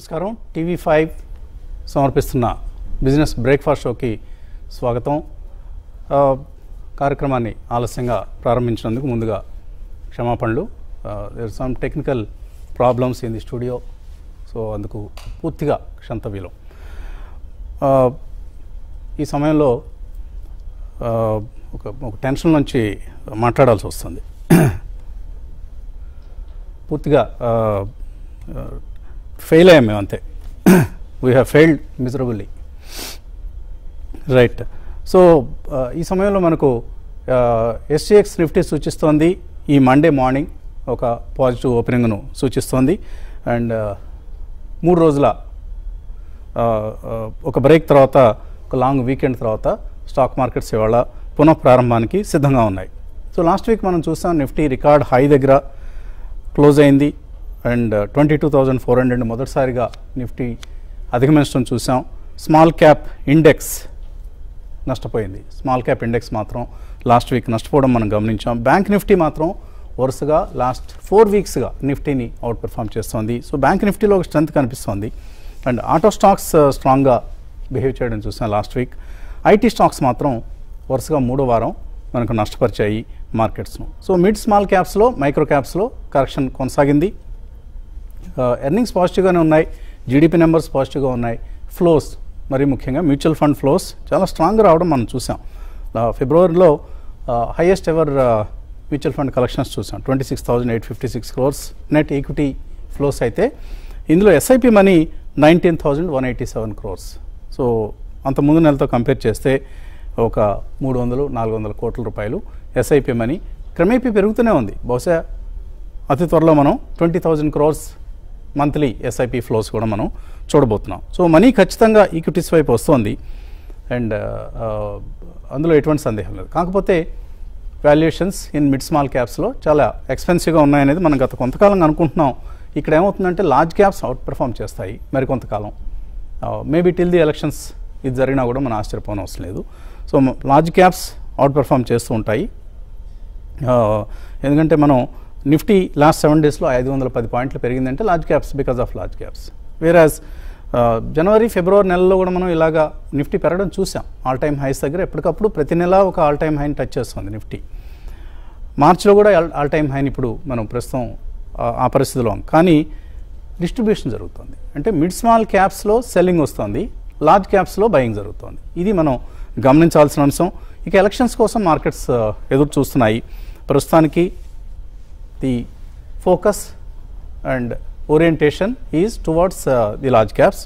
నమస్కారం TV five సమర్పిస్తున్న business breakfast షోకి స్వాగతం ఆ, కార్యక్రమాన్ని ఆలస్యంగా ప్రారంభించినందుకు ముందుగా క్షమాపణలు there some technical problems in the studio so అందుకు పూర్తిగా క్షంతవ్యులం ఆ, ఈ సమయంలో ఆ, ఒక ఒక టెన్షన్ నుంచి మాట్లాడాల్సి వస్తుంది పూర్తిగా ఫెయిల్ అయ్యాం మేము అంతే we have failed miserably right so ఈ సమయంలో మనకు ఎస్టీఎక్స్ నిఫ్టీ సూచిస్తోంది ఈ మండే మార్నింగ్ ఒక పాజిటివ్ ఓపెనింగ్ను సూచిస్తోంది అండ్ మూడు రోజుల ఆ, ఆ, ఒక బ్రేక్ తర్వాత ఒక లాంగ్ వీకెండ్ తర్వాత స్టాక్ మార్కెట్స్ ఇవాళ పునః ప్రారంభానికి సిద్ధంగా ఉన్నాయి సో లాస్ట్ వీక్ మనం చూసాం నిఫ్టీ రికార్డ్ హై దగ్గర క్లోజ్ అయింది and twenty two thousand four hundred మొదటిసారిగా నిఫ్టీ అధిగమించడం చూసాం స్మాల్ క్యాప్ ఇండెక్స్ నష్టపోయింది స్మాల్ క్యాప్ ఇండెక్స్ మాత్రం లాస్ట్ వీక్ నష్టపోవడం మనం గమనించాం బ్యాంక్ నిఫ్టీ మాత్రం వరుసగా లాస్ట్ ఫోర్ వీక్స్గా నిఫ్టీని అవుట్ పెర్ఫామ్ చేస్తోంది సో బ్యాంక్ నిఫ్టీలో ఒక స్ట్రెంత్ కనిపిస్తోంది అండ్ ఆటో స్టాక్స్ స్ట్రాంగ్గా బిహేవ్ చేయడం చూసాం లాస్ట్ వీక్ ఐటీ స్టాక్స్ మాత్రం వరుసగా మూడో వారం మనకు నష్టపరిచాయి మార్కెట్స్ను సో మిడ్ స్మాల్ క్యాప్స్లో మైక్రో క్యాప్స్లో కరెక్షన్ కొనసాగింది ఎర్నింగ్స్ పాజిటివ్గానే ఉన్నాయి జీడిపి నెంబర్స్ పాజిటివ్గా ఉన్నాయి ఫ్లోస్ మరి ముఖ్యంగా మ్యూచువల్ ఫండ్ ఫ్లోస్ చాలా స్ట్రాంగ్ రావడం మనం చూసాం ఆ, ఫిబ్రవరిలో highest ever mutual fund collections చూసాం twenty six thousand eight fifty six crores net equity flows అయితే ఇందులో SIP money nineteen thousand one eighty seven crores so అంత ముందు నెలతో కంపేర్ చేస్తే ఒక మూడు వందలు నాలుగు వందల కోట్ల రూపాయలు ఎస్ఐపి మనీ క్రమేపీ పెరుగుతూనే ఉంది బహుశా అతి త్వరలో మనం twenty thousand crores monthly SIP flows కూడా మనం చూడబోతున్నాం సో మనీ ఖచ్చితంగా ఈక్విటీస్ వైపు వస్తుంది అండ్ అందులో ఎటువంటి సందేహం లేదు కాకపోతే వాల్యుయేషన్స్ ఇన్ మిడ్ స్మాల్ క్యాప్స్లో చాలా ఎక్స్పెన్సివ్గా ఉన్నాయనేది మనం గత కొంతకాలంగా అనుకుంటున్నాం ఇక్కడ ఏమవుతుందంటే లార్జ్ క్యాప్స్ అవుట్ పెర్ఫామ్ చేస్తాయి మరి కొంతకాలం మేబీ టిల్ ది ఎలక్షన్స్ ఇది జరిగినా కూడా మనం ఆశ్చర్యపోవడం అవసరం లేదు so large caps out perform చేస్తూ ఉంటాయి ఆ, ఎందుకంటే మనం నిఫ్టీ లాస్ట్ సెవెన్ డేస్లో ఐదు వందల పది పాయింట్లు పెరిగిందంటే large caps because of large caps average జనవరి ఫిబ్రవరి నెలలో కూడా మనం ఇలాగా నిఫ్టీ పెరగడం చూసాం ఆల్ టైమ్ హైస్ దగ్గర ఎప్పటికప్పుడు ప్రతి నెల ఒక ఆల్ టైమ్ హైని టచ్ చేస్తుంది నిఫ్టీ మార్చిలో కూడా ఆల్ ఆల్ టైమ్ హైని ఇప్పుడు మనం ప్రస్తుతం ఆ- ఆ పరిస్థితిలో ఉన్నాం. కానీ డిస్ట్రిబ్యూషన్ జరుగుతుంది అంటే మిడ్ స్మాల్ క్యాప్స్లో సెల్లింగ్ వస్తుంది లార్జ్ క్యాప్స్లో బయింగ్ జరుగుతుంది ఇది మనం గమనించాల్సిన అంశం ఇక ఎలక్షన్స్ కోసం మార్కెట్స్ ఆ, ఎదురు చూస్తున్నాయి ప్రస్తుతానికి the focus and orientation is towards the large caps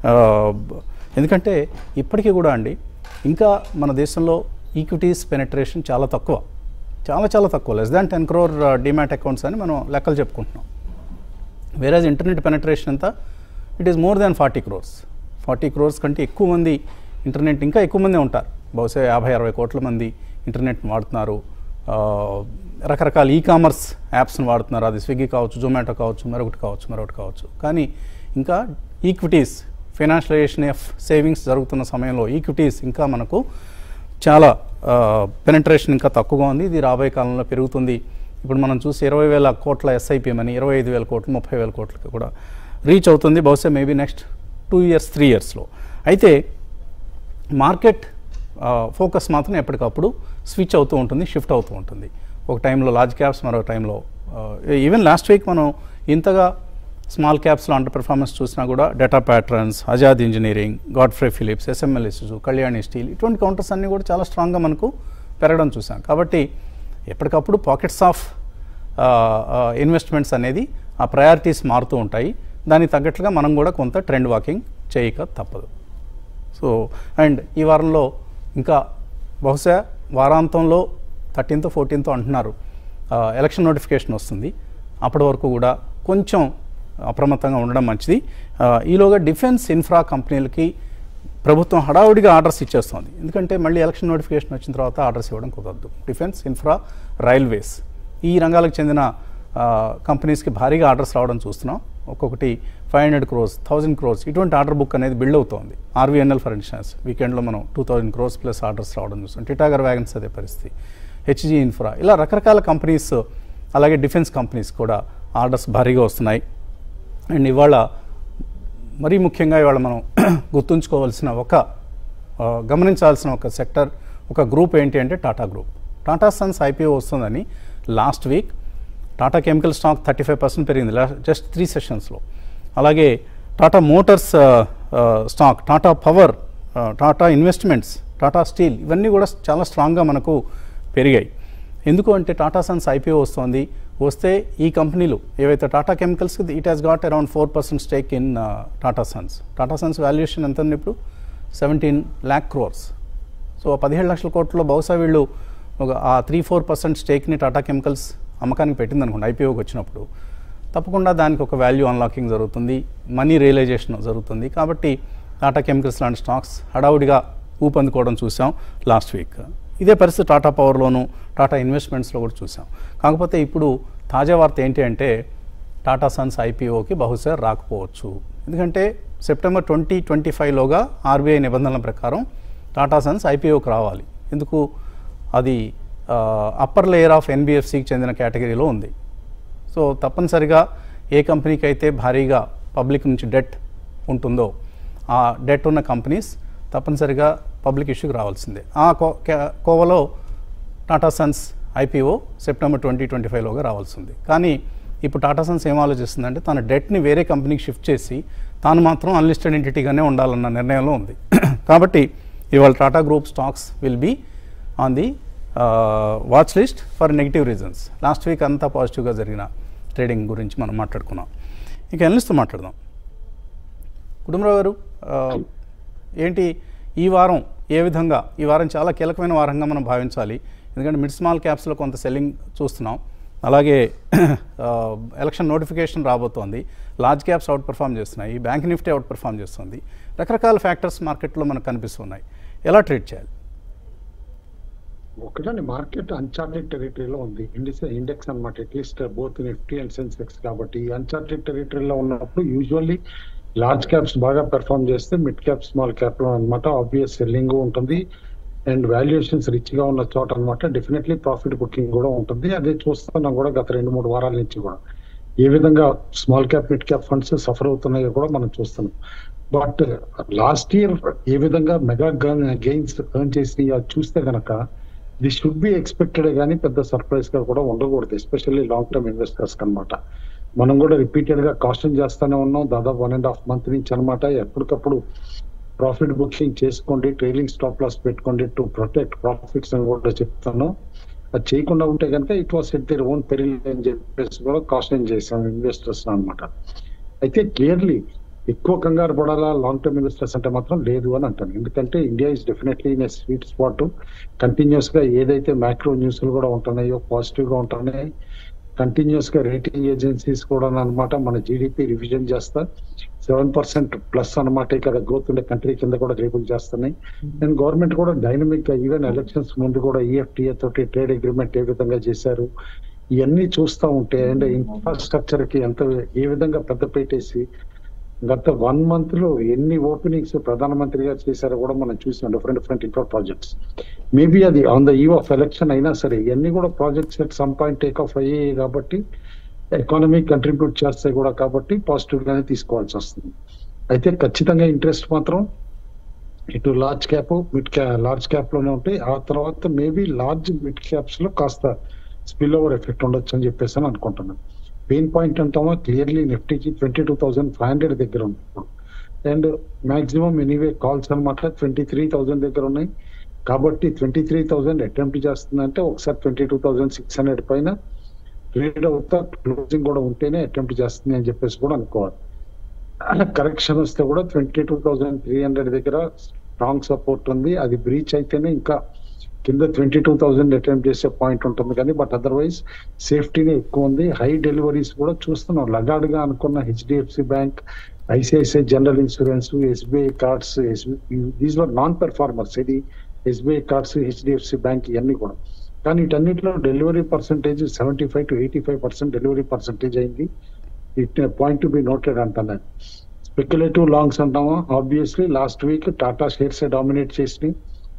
ఎందుకంటే ఇప్పటికీ కూడా అండి ఇంకా మన దేశంలో ఈక్విటీస్ పెనట్రేషన్ చాలా తక్కువ చాలా చాలా తక్కువ less than ten crore demat accounts అని మనం లెక్కలు చెప్పుకుంటున్నాం వేరేజ్ ఇంటర్నెట్ పెనట్రేషన్ ఎంత it is more than forty crores forty crores కంటే ఎక్కువ మంది ఇంటర్నెట్ ఇంకా ఎక్కువ మంది ఉంటారు బహుశా యాభై అరవై కోట్ల మంది ఇంటర్నెట్ని వాడుతున్నారు ఆ, రకరకాల ఈ కామర్స్ యాప్స్ని వాడుతున్నారు అది స్విగ్గీ కావచ్చు జొమాటో కావచ్చు మరొకటి కావచ్చు మరొకటి కావచ్చు కానీ ఇంకా ఈక్విటీస్ ఫైనాన్షియలైజేషన్ ఆఫ్ సేవింగ్స్ జరుగుతున్న సమయంలో ఈక్విటీస్ ఇంకా మనకు చాలా పెనట్రేషన్ ఇంకా తక్కువగా ఉంది ఇది రాబోయే కాలంలో పెరుగుతుంది ఇప్పుడు మనం చూసి ఇరవై వేల కోట్ల ఎస్ఐపి అని ఇరవై ఐదు వేల కోట్లు ముప్పై వేల కోట్లకి కూడా రీచ్ అవుతుంది బహుశా maybe next two years three ఇయర్స్లో అయితే మార్కెట్ ఫోకస్ మాత్రం ఎప్పటికప్పుడు స్విచ్ అవుతూ ఉంటుంది షిఫ్ట్ అవుతూ ఉంటుంది ఒక టైంలో లార్జ్ క్యాప్స్ మరో టైంలో ఈవెన్ లాస్ట్ వీక్ మనం ఇంతగా స్మాల్ క్యాప్స్లో అండర్ పెర్ఫార్మెన్స్ చూసినా కూడా data patterns Azad engineering Godfrey Phillips SML Isuzu Kalyani steel ఇటువంటి కౌంటర్స్ అన్నీ కూడా చాలా స్ట్రాంగ్గా మనకు పెరగడం చూసాం కాబట్టి ఎప్పటికప్పుడు పాకెట్స్ ఆఫ్ ఇన్వెస్ట్మెంట్స్ అనేది ఆ ప్రయారిటీస్ మారుతూ ఉంటాయి దానికి తగ్గట్లుగా మనం కూడా కొంత ట్రెండ్ వాకింగ్ చేయక తప్పదు సో అండ్ ఈ వారంలో ఇంకా బహుశా వారాంతంలో థర్టీన్త్ ఫోర్టీన్త్ అంటున్నారు ఆ, ఎలక్షన్ నోటిఫికేషన్ వస్తుంది అప్పటి వరకు కూడా కొంచెం అప్రమత్తంగా ఉండడం మంచిది ఆ, ఈలోగా డిఫెన్స్ ఇన్ఫ్రా కంపెనీలకి ప్రభుత్వం హడావుడిగా ఆర్డర్స్ ఇచ్చేస్తుంది ఎందుకంటే మళ్ళీ ఎలక్షన్ నోటిఫికేషన్ వచ్చిన తర్వాత ఆర్డర్స్ ఇవ్వడం కుదరదు డిఫెన్స్ ఇన్ఫ్రా రైల్వేస్ ఈ రంగాలకు చెందిన ఆ, కంపెనీస్కి భారీగా ఆర్డర్స్ రావడం చూస్తున్నాం ఒక్కొక్కటి five hundred crores thousand crores ఇటువంటి ఆర్డర్ బుక్ అనేది బిల్డ్ అవుతోంది ఆర్వీఎన్ఎల్ ఫర్ ఇన్స్టాన్స్ వీకెండ్లో మనం two thousand crores plus orders రావడం చూస్తాం టిటాగర్ వ్యాగన్స్ అదే పరిస్థితి హెచ్జీ ఇన్ఫ్రా ఇలా రకరకాల కంపెనీస్ అలాగే డిఫెన్స్ కంపెనీస్ కూడా ఆర్డర్స్ భారీగా వస్తున్నాయి అండ్ ఇవాళ మరీ ముఖ్యంగా ఇవాళ మనం గుర్తుంచుకోవాల్సిన ఒక ఆ, గమనించాల్సిన ఒక సెక్టర్ ఒక గ్రూప్ ఏంటి అంటే Tata group Tata Sons IPO వస్తుందని last week Tata Chemical stock thirty five percent పెరిగింది జస్ట్ త్రీ సెషన్స్లో అలాగే Tata Motors stock Tata Power Tata Investments Tata Steel ఇవన్నీ కూడా చాలా స్ట్రాంగ్గా మనకు పెరిగాయి ఎందుకు అంటే టాటా సన్స్ ఐపీఓ వస్తుంది వస్తే ఈ కంపెనీలు ఏవైతే Tata Chemicals it has got around four percent stake in Tata Sons Tata Sons valuation ఎంత ఉంది ఇప్పుడు సెవెంటీన్ ల్యాక్ క్రోర్స్ సో ఆ పదిహేడు లక్షల కోట్లలో బహుశా వీళ్ళు ఒక ఆ త్రీ ఫోర్ పర్సెంట్ స్టేక్ని టాటా కెమికల్స్ అమ్మకానికి పెట్టింది అనుకోండి ఐపీఓకి వచ్చినప్పుడు తప్పకుండా దానికి ఒక వాల్యూ అన్లాకింగ్ జరుగుతుంది మనీ రియలైజేషన్ జరుగుతుంది కాబట్టి టాటా కెమికల్స్ లాంటి స్టాక్స్ హడావుడిగా ఊపందుకోవడం చూసాం లాస్ట్ వీక్ ఇదే పరిస్థితి టాటా పవర్లోను టాటా ఇన్వెస్ట్మెంట్స్లో కూడా చూసాం కాకపోతే ఇప్పుడు తాజా వార్త ఏంటి అంటే టాటా సన్స్ ఐపీఓకి బహుశా రాకపోవచ్చు ఎందుకంటే సెప్టెంబర్ ట్వంటీ ట్వంటీ ఫైవ్లోగా ఆర్బీఐ నిబంధనల ప్రకారం టాటా సన్స్ ఐపీఓకి రావాలి ఎందుకు అది అప్పర్ లేయర్ ఆఫ్ ఎన్బిఎఫ్సికి చెందిన కేటగిరీలో ఉంది సో తప్పనిసరిగా ఏ కంపెనీకి అయితే భారీగా పబ్లిక్ నుంచి డెట్ ఉంటుందో ఆ డెట్ ఉన్న కంపెనీస్ తప్పనిసరిగా పబ్లిక్ ఇష్యూకి రావాల్సిందే ఆ కో కే- కోవలో Tata Sons IPO September twenty twenty ఫైవ్లోగా రావాల్సింది కానీ ఇప్పుడు టాటా సన్స్ ఏం ఆలోచిస్తుందంటే తన డెట్ని వేరే కంపెనీకి షిఫ్ట్ చేసి తాను మాత్రం అన్లిస్టెడ్ ఎంటిటీగానే ఉండాలన్న నిర్ణయంలో ఉంది కాబట్టి ఇవాళ Tata group stocks will be on the watch list for negative reasons last week అంతా పాజిటివ్గా జరిగిన ట్రేడింగ్ గురించి మనం మాట్లాడుకున్నాం ఇక ఎనలిస్ట్తో మాట్లాడదాం కుటుంబరావు గారు ఆ, ఏంటి ఈ వారం ఏ విధంగా ఈ వారం చాలా కీలకమైన వారంగా మనం భావించాలి ఎందుకంటే మిడ్ స్మాల్ క్యాప్స్లో కొంత సెల్లింగ్ చూస్తున్నాం అలాగే ఆ, ఎలక్షన్ నోటిఫికేషన్ రాబోతోంది లార్జ్ క్యాప్స్ అవుట్ పర్ఫామ్ చేస్తున్నాయి బ్యాంక్ నిఫ్టీ అవుట్ పర్ఫామ్ చేస్తుంది రకరకాల ఫ్యాక్టర్స్ మార్కెట్లో మనకు కనిపిస్తున్నాయి ఎలా ట్రీట్ చేయాలి ఒకటండి మార్కెట్ అన్చార్టెడ్ టెరిటరీలో ఉంది ఇండిస్ ఇండెక్స్ అనమాట at least both Nifty and Sensex కాబట్టి అన్చార్టెడ్ టెరిటరీలో ఉన్నప్పుడు యూజువల్లీ లార్జ్ క్యాప్స్ బాగా పెర్ఫామ్ చేస్తే మిడ్ క్యాప్ స్మాల్ క్యాప్ లో అనమాట ఆబ్వియస్ సెల్లింగ్ ఉంటుంది అండ్ వాల్యుయేషన్స్ రిచ్ గా ఉన్న చోట అనమాట డెఫినెట్లీ ప్రాఫిట్ బుకింగ్ కూడా ఉంటుంది అదే చూస్తున్నాం కూడా గత రెండు మూడు వారాల నుంచి కూడా ఏ విధంగా small cap mid cap funds suffer అవుతున్నాయో కూడా మనం చూస్తున్నాం బట్ లాస్ట్ ఇయర్ ఏ విధంగా మెగా గెయిన్స్ ఎర్న్ చేసి అది చూస్తే గనక దిస్ షుడ్ బి ఎక్స్పెక్టెడ్ కానీ పెద్ద సర్ప్రైజ్ గా కూడా ఉండకూడదు ఎస్పెషల్లీ లాంగ్ టర్మ్ ఇన్వెస్టర్స్ అనమాట మనం కూడా రిపీటెడ్ గా కాస్టింగ్ చేస్తానే ఉన్నాం దాదాపు వన్ అండ్ హాఫ్ మంత్ నుంచి అనమాట ఎప్పటికప్పుడు ప్రాఫిట్ బుకింగ్ చేసుకోండి ట్రైలింగ్ స్టాప్ లాస్ పెట్టుకోండి టు ప్రొటెక్ట్ ప్రాఫిట్స్ అని కూడా చెప్తాను అది చేయకుండా ఉంటే కనుక it was at their own peril అని చెప్పేసి కూడా కాస్టింగ్ చేసాం ఇన్వెస్టర్స్ అనమాట అయితే క్లియర్లీ ఎక్కువ కంగారు పడాలా లాంగ్ టర్మ్ ఇన్వెస్టర్స్ అంటే మాత్రం లేదు అని అంటాను ఎందుకంటే India is definitely in sweet spot continues గా ఏదైతే మ్యాక్రో న్యూస్లు కూడా ఉంటున్నాయో పాజిటివ్ గా ఉంటున్నాయి కంటిన్యూస్ గా రేటింగ్ ఏజెన్సీస్ కూడా అన్నమాట మన జీడిపి రివిజన్ చేస్తా సెవెన్ పర్సెంట్ ప్లస్ అనమాట ఇక్కడ గ్రోత్ ఉండే కంట్రీ కింద కూడా లేబుల్ చేస్తున్నాయి అండ్ గవర్నమెంట్ కూడా డైనమిక్ గా ఈవెన్ ఎలక్షన్స్ ముందు కూడా ఈఎఫ్టీఏ తోటి ట్రేడ్ అగ్రిమెంట్ ఏ విధంగా చేశారు ఇవన్నీ చూస్తా ఉంటే అండ్ ఇన్ఫ్రాస్ట్రక్చర్ కి ఎంత ఏ విధంగా పెద్ద పెట్టేసి గత వన్ మంత్ లో ఎన్ని ఓపెనింగ్స్ ప్రధానమంత్రి గారు చేశారో కూడా మనం చూసాం different different infra projects maybe అది on the eve of election అయినా సరే ఇవన్నీ కూడా projects at some point take off అయ్యాయి కాబట్టి ఎకానమీ కంట్రిబ్యూట్ చేస్తాయి కూడా కాబట్టి పాజిటివ్ గానే తీసుకోవాల్సి వస్తుంది అయితే ఖచ్చితంగా ఇంట్రెస్ట్ మాత్రం ఇటు large cap mid cap large cap లోనే ఉంటాయి ఆ తర్వాత మేబీ లార్జ్ మిడ్ క్యాప్స్ లో కాస్త స్పిల్ ఓవర్ ఎఫెక్ట్ ఉండొచ్చు అని చెప్పేసి అని అనుకుంటున్నాను పెయిన్ పాయింట్ అంటామా క్లియర్లీ నిఫ్టీకి twenty two thousand five hundred దగ్గర ఉంది ఇప్పుడు అండ్ మాక్సిమం ఎనీవే కాల్స్ అనమాట ట్వంటీ త్రీ థౌసండ్ దగ్గర ఉన్నాయి కాబట్టి ట్వంటీ త్రీ థౌసండ్ అటెంప్ట్ చేస్తుందంటే ఒకసారి twenty two thousand six hundred పైన ట్రేడ్ అవుతా క్లోజింగ్ కూడా ఉంటేనే అటెంప్ట్ చేస్తుంది అని చెప్పేసి కూడా అనుకోవాలి కరెక్షన్ వస్తే కూడా twenty two thousand three hundred దగ్గర స్ట్రాంగ్ సపోర్ట్ ఉంది అది బ్రీచ్ అయితేనే ఇంకా కింద ట్వంటీ టూ థౌసండ్ అటెంప్ట్ చేసే పాయింట్ ఉంటుంది కానీ బట్ అదర్వైజ్ సేఫ్టీనే ఎక్కువ ఉంది హై డెలివరీస్ కూడా చూస్తున్నాం లగాడ్గా అనుకున్న HDFC Bank ICICI General Insurance SBI Cards these were non performers ఇది ఎస్బీఐ కార్డ్స్ హెచ్డిఎఫ్సి బ్యాంక్ ఇవన్నీ కూడా కానీ వీటన్నిటిలో delivery percentage seventy five to eighty five percent delivery percentage అయింది it point to be noted అంటున్నాను స్పెక్యులేటివ్ లాంగ్స్ అంటామా obviously last week Tata shares dominate చేసినాయి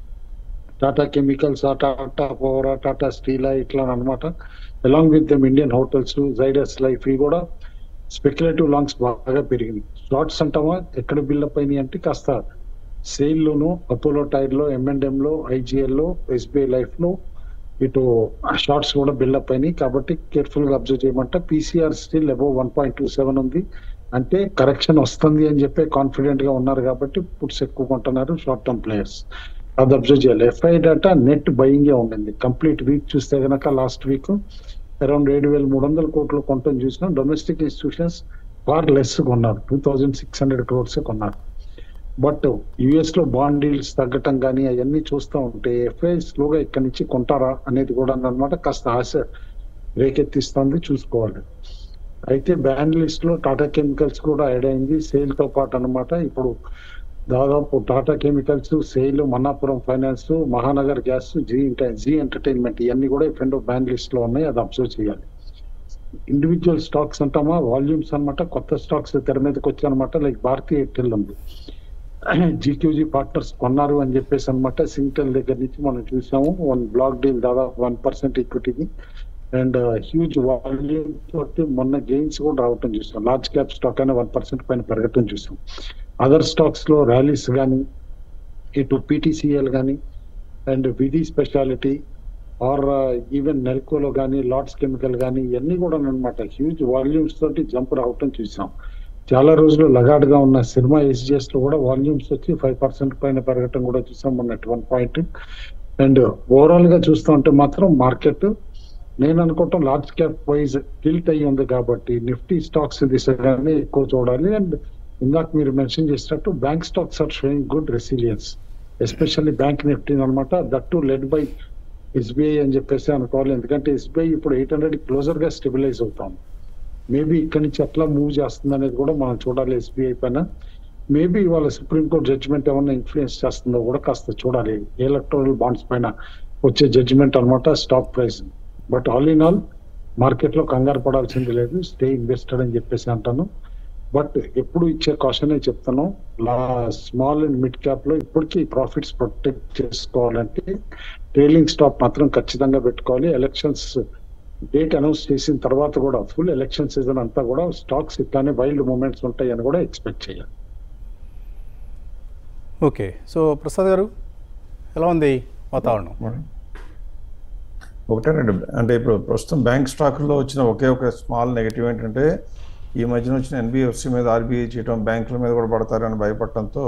Tata Chemicals Tata Power Tata Steel ఇట్లా అనమాట along with the Indian Hotels Zydus Life ఇవి కూడా speculative longs బాగా పెరిగింది షార్ట్స్ అంటామా ఎక్కడ బిల్డప్ అయినాయి అంటే కాస్త సేల్ లోను అపోలో టైర్ లో ఎంఎండ్ఎం లో ఐజీఎల్ లో ఎస్బీఐ లైఫ్ లో ఇటు షార్ట్స్ కూడా బిల్డప్ అయినాయి కాబట్టి కేర్ఫుల్ గా అబ్జర్వ్ చేయమంట PCR still above one point two seven ఉంది అంటే కరెక్షన్ వస్తుంది అని చెప్పి కాన్ఫిడెంట్ గా ఉన్నారు కాబట్టి పుట్స్ ఎక్కువ కొంటున్నారు షార్ట్ టర్మ్ ప్లేయర్స్ అది అబ్జర్వ్ చేయాలి ఎఫ్ఐ డేటా నెట్ బయింగ్ ఉండింది కంప్లీట్ వీక్ చూస్తే గనక లాస్ట్ వీక్ అరౌండ్ ఏడు వేల మూడు వందల కోట్లు కొనటం చూసినా డొమెస్టిక్ ఇన్స్టిట్యూషన్స్ ఫార్ లెస్ కొన్నారు two thousand six hundred crores కొన్నారు బట్ యుఎస్ లో బాండ్ డీల్స్ తగ్గటం కానీ అవన్నీ చూస్తూ ఉంటే ఎఫ్ఐ స్లోగా ఇక్కడి నుంచి కొంటారా అనేది కూడా అన్నమాట కాస్త ఆశ రేకెత్తిస్తుంది చూసుకోవాలి అయితే బ్యాన్ లిస్ట్ లో టాటా కెమికల్స్ కూడా యాడ్ అయింది సేల్ తో పాటు అన్నమాట ఇప్పుడు దాదాపు Tata Chemicals SAIL Manappuram Finance Mahanagar Gas Zee Zee Entertainment ఇవన్నీ కూడా ఫ్రెండ్ బ్యాన్ లిస్ట్ లో ఉన్నాయి అది అబ్జర్వ్ చేయాలి ఇండివిజువల్ స్టాక్స్ అంటామా వాల్యూమ్స్ అన్నమాట కొత్త స్టాక్స్ తెర మీదకి వచ్చాయన్నమాట లైక్ భారతీయ ఎయిర్టెల్ ఉంది జీక్యూజీ పార్ట్నర్స్ కొన్నారు అని చెప్పేసి అనమాట సింగ్టెల్ దగ్గర నుంచి మనం చూసాము వన్ బ్లాక్ డీల్ దాదాపు వన్ పర్సెంట్ ఈక్విటీకి అండ్ హ్యూజ్ వాల్యూమ్ తోటి మొన్న గెయిన్స్ కూడా రావటం చూసాం లార్జ్ క్యాప్ స్టాక్ అయినా వన్ పర్సెంట్ పైన పెరగటం చూసాం అదర్ స్టాక్స్ లో ర్యాలీస్ కానీ ఇటు పీటీసీఎల్ కానీ అండ్ విధి స్పెషాలిటీ ఆర్ ఈవెన్ నెల్కోలో కానీ లాట్స్ కెమికల్ కానీ ఇవన్నీ కూడా అనమాట హ్యూజ్ వాల్యూమ్స్ తోటి జంప్ రావటం చూసాం చాలా రోజులు లగాడ్గా ఉన్న సినిమా ఎస్జిఎస్ లో కూడా వాల్యూమ్స్ వచ్చి ఫైవ్ పర్సెంట్ పైన పెరగటం కూడా చూసాం మొన్నటి వన్ పాయింట్ అండ్ ఓవరాల్ గా చూస్తూ ఉంటే మాత్రం మార్కెట్ నేను అనుకోవటం లార్జ్ క్యాప్ వైజ్ టిల్ట్ అయ్యి ఉంది కాబట్టి నిఫ్టీ స్టాక్స్ దిశగానే ఎక్కువ చూడాలి అండ్ ఇందాక మీరు మెన్షన్ చేసినట్టు bank stocks are showing good resilience especially Bank Nifty అనమాట that to led by SBI అని చెప్పేసి అనుకోవాలి ఎందుకంటే ఎస్బీఐ ఇప్పుడు ఎయిట్ హండ్రెడ్ క్లోజర్ గా స్టెబిలైజ్ అవుతాం మేబీ ఇక్కడ నుంచి ఎట్లా మూవ్ చేస్తుంది అనేది కూడా మనం చూడాలి ఎస్బీఐ పైన మేబీ వాళ్ళ సుప్రీంకోర్టు జడ్జిమెంట్ ఏమన్నా ఇన్ఫ్లుయెన్స్ చేస్తుందో కూడా కాస్త చూడాలి ఎలక్ట్రల్ బాండ్స్ పైన వచ్చే జడ్జిమెంట్ అనమాట stock price but all in all market లో కంగారు పడాల్సింది లేదు స్టే ఇన్వెస్టెడ్ అని చెప్పేసి అంటాను బట్ ఎప్పుడు ఇచ్చే క్వశ్చన్ చెప్తాను స్మాల్ అండ్ మిడ్ క్యాప్ లో ఇప్పటికీ ప్రాఫిట్స్ ప్రొటెక్ట్ చేసుకోవాలంటే ట్రైలింగ్ స్టాప్ మాత్రం ఖచ్చితంగా పెట్టుకోవాలి ఎలక్షన్స్ డేట్ అనౌన్స్ చేసిన తర్వాత కూడా ఫుల్ ఎలక్షన్ సీజన్ అంతా కూడా స్టాక్స్ ఇట్లానే వైల్డ్ మూమెంట్స్ ఉంటాయని కూడా ఎక్స్పెక్ట్ చేయాలి ఓకే సో ప్రసాద్ గారు ఎలా ఉంది వాతావరణం ఒకటేనండి అంటే ఇప్పుడు ప్రస్తుతం బ్యాంక్ స్టాకుల్లో వచ్చిన ఒకే ఒక స్మాల్ నెగిటివ్ ఏంటంటే ఈ మధ్యన వచ్చిన ఎన్బిఎఫ్సి మీద ఆర్బీఐ చేయటం బ్యాంకుల మీద కూడా పడతారని భయపడటంతో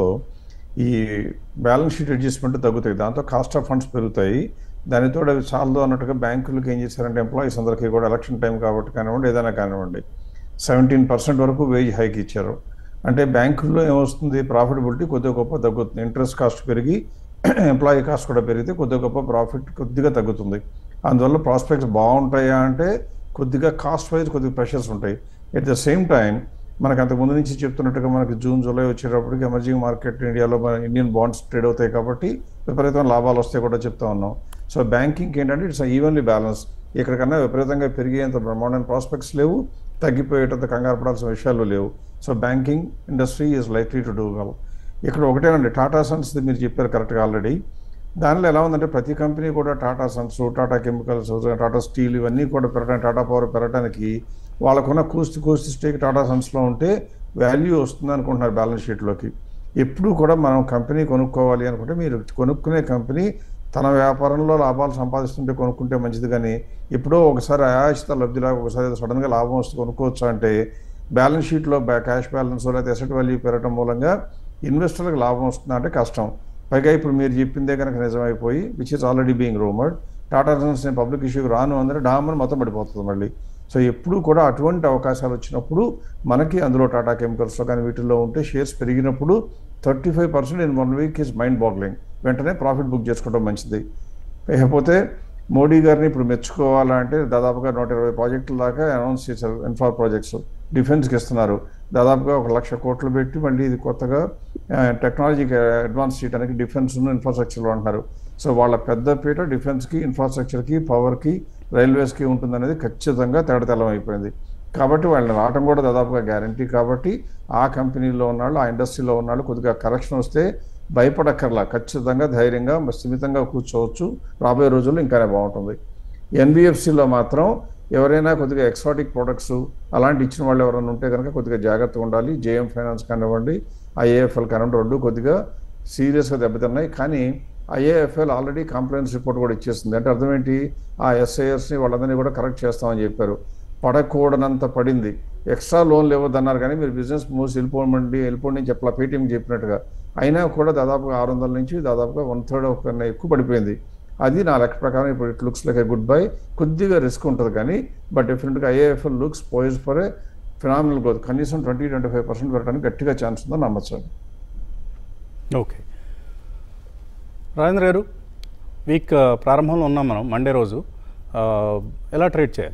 ఈ బ్యాలెన్స్ షీట్ అడ్జస్ట్మెంట్ తగ్గుతాయి దాంతో కాస్ట్ ఆఫ్ ఫండ్స్ పెరుగుతాయి దానితో అవి చాలదు అన్నట్టుగా బ్యాంకులకు ఏం చేశారంటే ఎంప్లాయీస్ అందరికీ కూడా ఎలక్షన్ టైం కాబట్టి కానివ్వండి ఏదైనా కానివ్వండి సెవెంటీన్ పర్సెంట్ వరకు వేజ్ హైక్ ఇచ్చారు అంటే బ్యాంకుల్లో ఏమొస్తుంది ప్రాఫిటబిలిటీ కొద్దిగా గొప్ప తగ్గుతుంది ఇంట్రెస్ట్ కాస్ట్ పెరిగి ఎంప్లాయీ కాస్ట్ కూడా పెరిగితే కొద్దిగా గొప్ప ప్రాఫిట్ కొద్దిగా తగ్గుతుంది అందువల్ల ప్రాస్పెక్ట్స్ బాగుంటాయా అంటే కొద్దిగా కాస్ట్ వైజ్ కొద్దిగా ప్రెషర్స్ ఉంటాయి ఎట్ ద సేమ్ టైం మనకు అంతకు ముందు నుంచి చెప్తున్నట్టుగా మనకి జూన్ జూలై వచ్చేటప్పటికి ఎమర్జింగ్ మార్కెట్ ఇండియాలో మన ఇండియన్ బాండ్స్ ట్రేడ్ అవుతాయి కాబట్టి విపరీతమైన లాభాలు వస్తాయి కూడా చెప్తా ఉన్నాం సో బ్యాంకింగ్ ఏంటంటే ఇట్స్ ఈవెన్లీ బ్యాలెన్స్ ఎక్కడికన్నా విపరీతంగా పెరిగేంత బ్రహ్మాండమైన ప్రాస్పెక్ట్స్ లేవు తగ్గిపోయేటంత కంగారు పడాల్సిన విషయాలు లేవు so banking industry is likely to do well ఇక్కడ ఒకటేనండి టాటా సన్స్ మీరు చెప్పారు కరెక్ట్గా ఆల్రెడీ దానిలో ఎలా ఉందంటే ప్రతి కంపెనీ కూడా Tata Sons Tata Chemicals Tata Steel ఇవన్నీ కూడా పెరగడానికి టాటా పవర్ పెరగడానికి వాళ్ళకున్న కూస్తి కూస్తి స్టేక్ టాటా సన్స్లో ఉంటే వాల్యూ వస్తుంది అనుకుంటున్నారు బ్యాలెన్స్ షీట్లోకి ఎప్పుడు కూడా మనం కంపెనీ కొనుక్కోవాలి అనుకుంటే మీరు కొనుక్కునే కంపెనీ తన వ్యాపారంలో లాభాలు సంపాదిస్తుంటే కొనుక్కుంటే మంచిది కానీ ఎప్పుడో ఒకసారి అయాచిత లబ్ధిలాగా ఒకసారి సడన్గా లాభం వస్తే కొనుక్కోవచ్చు అంటే బ్యాలెన్స్ షీట్లో బ్యా క్యాష్ బ్యాలెన్స్ లేకపోతే ఎసెట్ వాల్యూ పెరగడం మూలంగా ఇన్వెస్టర్లకు లాభం వస్తుందా అంటే కష్టం పైగా ఇప్పుడు మీరు చెప్పిందే కనుక నిజమైపోయి which is already being rumoured Tata Sons నేను పబ్లిక్ ఇష్యూకి రాను అందరూ డామని మొత్తం పడిపోతుంది మళ్ళీ సో ఎప్పుడు కూడా అటువంటి అవకాశాలు వచ్చినప్పుడు మనకి అందులో టాటా కెమికల్స్లో కానీ వీటిల్లో ఉంటే షేర్స్ పెరిగినప్పుడు thirty five percent in one week is mind boggling వెంటనే ప్రాఫిట్ బుక్ చేసుకోవడం మంచిది లేకపోతే మోడీ గారిని ఇప్పుడు మెచ్చుకోవాలంటే దాదాపుగా నూట ఇరవై ప్రాజెక్టుల దాకా అనౌన్స్ చేశారు ఇన్ఫ్రా ప్రాజెక్ట్స్ డిఫెన్స్కి ఇస్తున్నారు దాదాపుగా ఒక లక్ష కోట్లు పెట్టి మళ్ళీ ఇది కొత్తగా టెక్నాలజీకి అడ్వాన్స్ చేయడానికి డిఫెన్స్ ఇన్ఫ్రాస్ట్రక్చర్లో అంటున్నారు సో వాళ్ళ పెద్ద పీట డిఫెన్స్కి ఇన్ఫ్రాస్ట్రక్చర్కి పవర్కి రైల్వేస్కి ఉంటుందనేది ఖచ్చితంగా తేడతెల్లం అయిపోయింది కాబట్టి వాళ్ళని రావటం కూడా దాదాపుగా గ్యారంటీ కాబట్టి ఆ కంపెనీలో ఉన్నాళ్ళు ఆ ఇండస్ట్రీలో ఉన్నాళ్ళు కొద్దిగా కరెక్షన్ వస్తే భయపడక్కర్లా ఖచ్చితంగా ధైర్యంగా స్థిమితంగా కూర్చోవచ్చు రాబోయే రోజుల్లో ఇంకానే బాగుంటుంది ఎన్బిఎఫ్సిలో మాత్రం ఎవరైనా కొద్దిగా ఎక్సాటిక్ ప్రొడక్ట్స్ అలాంటి ఇచ్చిన వాళ్ళు ఎవరైనా ఉంటే కనుక కొద్దిగా జాగ్రత్తగా ఉండాలి జేఎం ఫైనాన్స్ కానివ్వండి ఐఏఎఫ్ఎల్ కానివ్వండి రెండు కొద్దిగా సీరియస్గా దెబ్బతిన్నాయి కానీ ఐఏఎఫ్ఎల్ ఆల్రెడీ కంప్లైంట్స్ రిపోర్ట్ కూడా ఇచ్చేస్తుంది అంటే అర్థం ఏంటి ఆ ఎస్ఐఎస్ని వాళ్ళందరినీ కూడా కరెక్ట్ చేస్తామని చెప్పారు పడకూడనంత పడింది ఎక్స్ట్రా లోన్లు ఇవ్వద్దన్నారు కానీ మీరు బిజినెస్ మూసి వెళ్ళిపోమండి వెళ్ళిపోండి అని చెప్పలా పేటీఎం చెప్పినట్టుగా అయినా కూడా దాదాపుగా ఆరు వందల నుంచి దాదాపుగా వన్ థర్డ్ కన్నా ఎక్కువ పడిపోయింది అది నా లెక్క ప్రకారం ఇప్పుడు it looks like a good buy కొద్దిగా రిస్క్ ఉంటుంది కానీ but definitely IIFL looks poised for a phenomenal growth కనీసం ట్వంటీ ట్వంటీ ఫైవ్ పర్సెంట్ పెరగడానికి గట్టిగా ఛాన్స్ ఉందని నమ్మచ్చు ఓకే రాజేంద్ర గారు వీక్ ఆ, ప్రారంభంలో ఉన్నాం మనం మండే రోజు ఆ, ఎలా ట్రేడ్ చేయాలి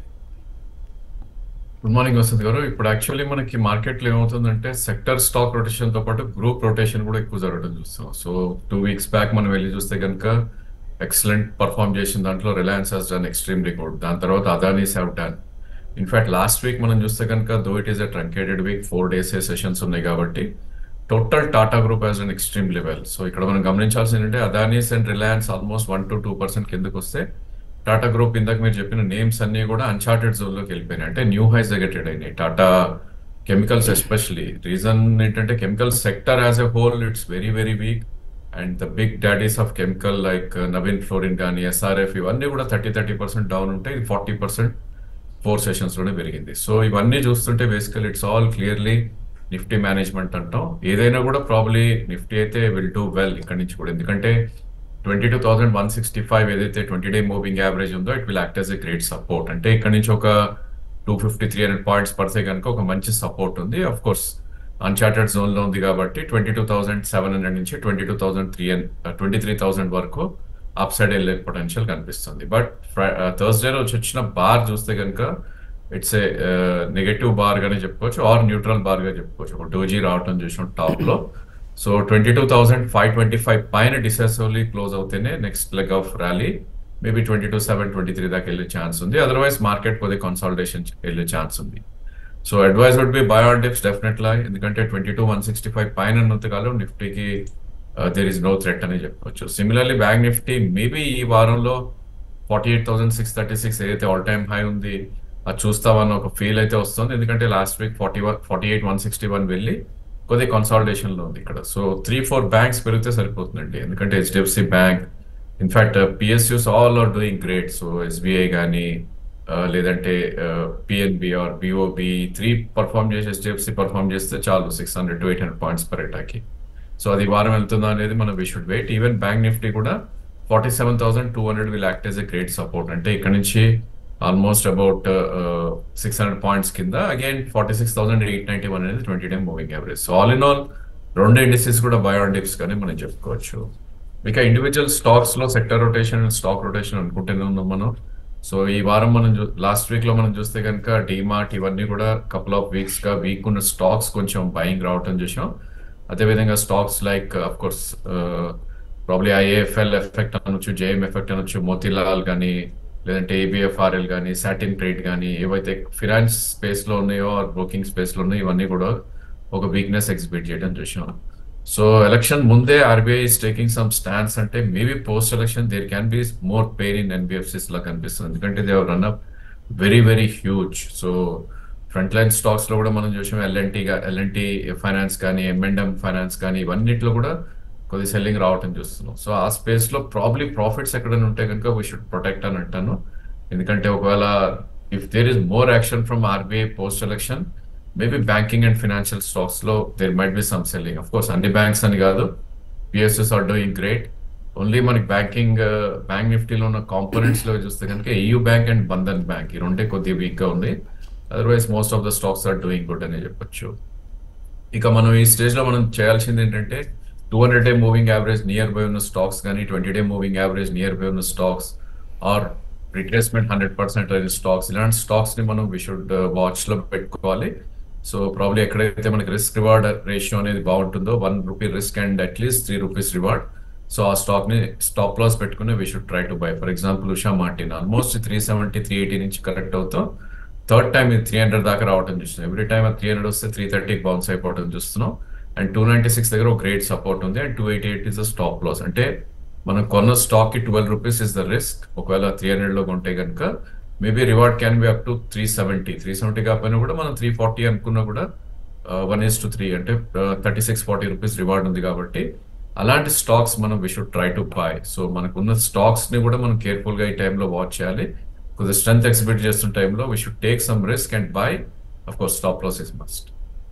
గుడ్ మార్నింగ్ వసంత్ గారు ఇప్పుడు యాక్చువల్లీ మనకి మార్కెట్లో ఏమవుతుందంటే సెక్టర్ స్టాక్ రొటేషన్ తో పాటు గ్రూప్ రొటేషన్ కూడా ఎక్కువ జరగడం చూస్తాం సో టూ వీక్స్ బ్యాక్ మనం వెళ్ళి చూస్తే కనుక ఎక్సలెంట్ పర్ఫామ్ చేసిన దాంట్లో Reliance has done extremely good దాని తర్వాత Adanis have done in fact last week మనం చూస్తే కనుక though it is a truncated week four days sessions ఉన్నాయి కాబట్టి total Tata Group as an extreme level so ఇక్కడ మనం గమనించాల్సింది ఏంటంటే Adanis and Reliance almost one to two percent కిందకు వస్తే టాటా గ్రూప్ ఇందాక మీరు చెప్పిన నేమ్స్ అన్ని కూడా అన్చార్టెడ్ జోన్ లోకి వెళ్ళిపోయినాయి అంటే న్యూ హైస్ దగ్గర ట్రేడ్ అయినాయి టాటా కెమికల్స్ ఎస్పెషలీ రీజన్ ఏంటంటే chemical sector as a whole it's very very weak and the big daddies of chemical like Navin Fluorine కానీ ఎస్ఆర్ఎఫ్ ఇవన్నీ కూడా థర్టీ థర్టీ పర్సెంట్ డౌన్ ఉంటాయి ఇది ఫార్టీ పర్సెంట్ ఫోర్ సెషన్స్ లోనే పెరిగింది సో ఇవన్నీ చూస్తుంటే basically it's all clearly Nifty management అంటాం ఏదైనా కూడా ప్రాబ్లీ నిఫ్టీ అయితే విల్ డూ వెల్ ఇక్కడ నుంచి కూడా ఎందుకంటే twenty two thousand one sixty five ఏదైతే ట్వంటీ డే మూవింగ్ యావరేజ్ ఉందో it will act as a great support అంటే ఇక్కడ నుంచి ఒక two fifty three hundred points పడితే కనుక ఒక మంచి సపోర్ట్ ఉంది అఫ్ కోర్స్ అన్చార్టెడ్ జోన్ లో ఉంది కాబట్టి twenty two thousand seven hundred నుంచి twenty two thousand three twenty three thousand వరకు అప్ సైడ్ వెళ్ళే పొటెన్షియల్ కనిపిస్తుంది బట్ థర్స్డే రోజు వచ్చిన బార్ చూస్తే కనుక ఇట్స్ ఏ నెగటివ్ బార్ గానే చెప్పుకోవచ్చు ఆర్ న్యూట్రల్ బార్ గా చెప్పుకోవచ్చు ఒక డోజీ రావటం చూసాం టాప్ లో so twenty two thousand five twenty five పైన డిసెసివ్లీ క్లోజ్ అవుతేనే next leg of rally maybe twenty two seven twenty three దాకా వెళ్ళే ఛాన్స్ ఉంది అదర్వైజ్ మార్కెట్ కొద్దిగా కన్సాలిడేషన్ వెళ్ళే ఛాన్స్ ఉంది so advice would be buy on dips definitely ఎందుకంటే twenty two one sixty five పైన ఉన్నంతకాలం నిఫ్టీకి దేర్ ఇస్ నో థ్రెట్ అని చెప్పొచ్చు సిమిలర్లీ బ్యాంక్ నిఫ్టీ మేబీ ఈ వారంలో forty eight thousand six thirty six ఏదైతే ఆల్ టైమ్ హై ఉంది అది చూస్తామన్న ఒక ఫీల్ అయితే వస్తుంది ఎందుకంటే last week forty one forty eight one sixty one వెళ్ళి కొద్దిగా కన్సాలిడేషన్ లో ఉంది ఇక్కడ సో త్రీ ఫోర్ బ్యాంక్స్ పెరిగితే సరిపోతుందండి ఎందుకంటే HDFC Bank in fact PSUs all are doing great so SBI కానీ లేదంటే PNB or BOB three perform చేసి హెచ్డిఎఫ్సి పర్ఫామ్ చేస్తే చాలు six hundred to eight hundred points పర్ అటాక్కి సో అది వారం వెళ్తుందా అనేది మనం we should wait even Bank Nifty కూడా forty seven thousand two hundred will act as a great support అంటే ఇక్కడ నుంచి almost about six hundred points కింద again forty six thousand eight ninety one అనేది twenty time moving average so all in all రెండు indices కూడా buy on dips కానీ మనం చెప్పుకోవచ్చు ఇక ఇండివిజువల్ స్టాక్స్ లో సెక్టర్ రొటేషన్ స్టాక్ రొటేషన్ అనుకుంటూనే ఉన్నాం మనం సో ఈ వారం మనం లాస్ట్ వీక్ లో మనం చూస్తే కనుక డిమార్ట్ ఇవన్నీ కూడా కపుల్ ఆఫ్ వీక్స్ గా వీక్ ఉన్న స్టాక్స్ కొంచెం బయింగ్ రావటం చూసాం అదేవిధంగా stocks like of course probably IIFL effect అనొచ్చు జేఎం ఎఫెక్ట్ అనొచ్చు మోతీలాల్ కానీ లేదంటే ఏబిఎఫ్ఆర్ఎల్ కానీ సాటిన్ ట్రేడ్ కానీ ఏవైతే ఫినాన్స్ స్పేస్ లో ఉన్నాయో బ్రోకింగ్ స్పేస్ లో ఉన్నాయో ఇవన్నీ కూడా ఒక వీక్నెస్ ఎగ్జిబిట్ చేయడం చూసాం సో ఎలక్షన్ ముందే RBI is taking some stands అంటే maybe post election there can be more pain in NBFCs లా కనిపిస్తుంది ఎందుకంటే they run up very very huge so front line stocks లో కూడా మనం చూసాం ఎల్ఎన్టీ ఎల్ఎన్టీ ఫైనాన్స్ కానీ ఎంఎండ్ఎం ఫైనాన్స్ కానీ ఇవన్నిట్లో కూడా కొద్ది సెల్లింగ్ రావటం చూస్తున్నాం సో ఆ స్పేస్ లో ప్రాబ్లీ ప్రాఫిట్స్ ఎక్కడైనా ఉంటే కనుక వీ షుడ్ ప్రొటెక్ట్ అని అంటాను ఎందుకంటే ఒకవేళ if there is more action from RBI post election maybe banking and financial stocks లో there might be some selling of course అన్ని బ్యాంక్స్ అని కాదు PSUs are doing great only మనకి బ్యాంకింగ్ బ్యాంక్ నిఫ్టీలో ఉన్న కాంపోనెంట్స్ లో చూస్తే కనుక AU Bank and Bandhan Bank ఈ రెండే కొద్దిగా వీక్ గా ఉంది otherwise most of the stocks are doing good అని చెప్పొచ్చు ఇక మనం ఈ స్టేజ్ లో మనం చేయాల్సింది ఏంటంటే two hundred day moving average nearby ఉన్న స్టాక్స్ కానీ twenty day moving average nearby ఉన్న stocks or retracement hundred percent అయిన స్టాక్స్ ఇలాంటి స్టాక్స్ ని మనం వి షుడ్ వాచ్ లో పెట్టుకోవాలి సో ప్రాబ్లీ ఎక్కడైతే మనకి రిస్క్ రివార్డ్ రేషియో అనేది బాగుంటుందో one rupee risk and at least three rupees reward so ఆ స్టాక్ ని స్టాప్ లాస్ పెట్టుకుని we should try to buy for example Usha Martin almost three seventy three eighty నుంచి కరెక్ట్ అవుతాం third time ఇది three hundred దాకా రావడం చూస్తున్నాం ఎవ్రీ టైం త్రీ హండ్రెడ్ వస్తే త్రీ థర్టీకి బౌన్స్ అయిపోవడం చూస్తున్నాం అండ్ టూ నైన్టీ సిక్స్ దగ్గర ఒక గ్రేట్ సపోర్ట్ ఉంది and two eighty eight is the stop loss అంటే మనం కొన్న స్టాక్ కి twelve rupees is the risk ఒకవేళ త్రీ హండ్రెడ్ లో కొంటే కనుక maybe reward can be up to three seventy three seventy కాకపోయినా కూడా మనం త్రీ ఫార్టీ అనుకున్నా కూడా వన్ ఇస్ టు త్రీ అంటే thirty six forty rupees reward ఉంది కాబట్టి అలాంటి స్టాక్స్ మనం we should try to buy so మనకున్న స్టాక్స్ ని కూడా మనం కేర్ఫుల్ గా ఈ టైంలో వాచ్ చేయాలి కొద్దిగా స్ట్రెంత్ ఎగ్జిబిట్ చేస్తున్న టైంలో we should take some risk and buy of course stop loss is must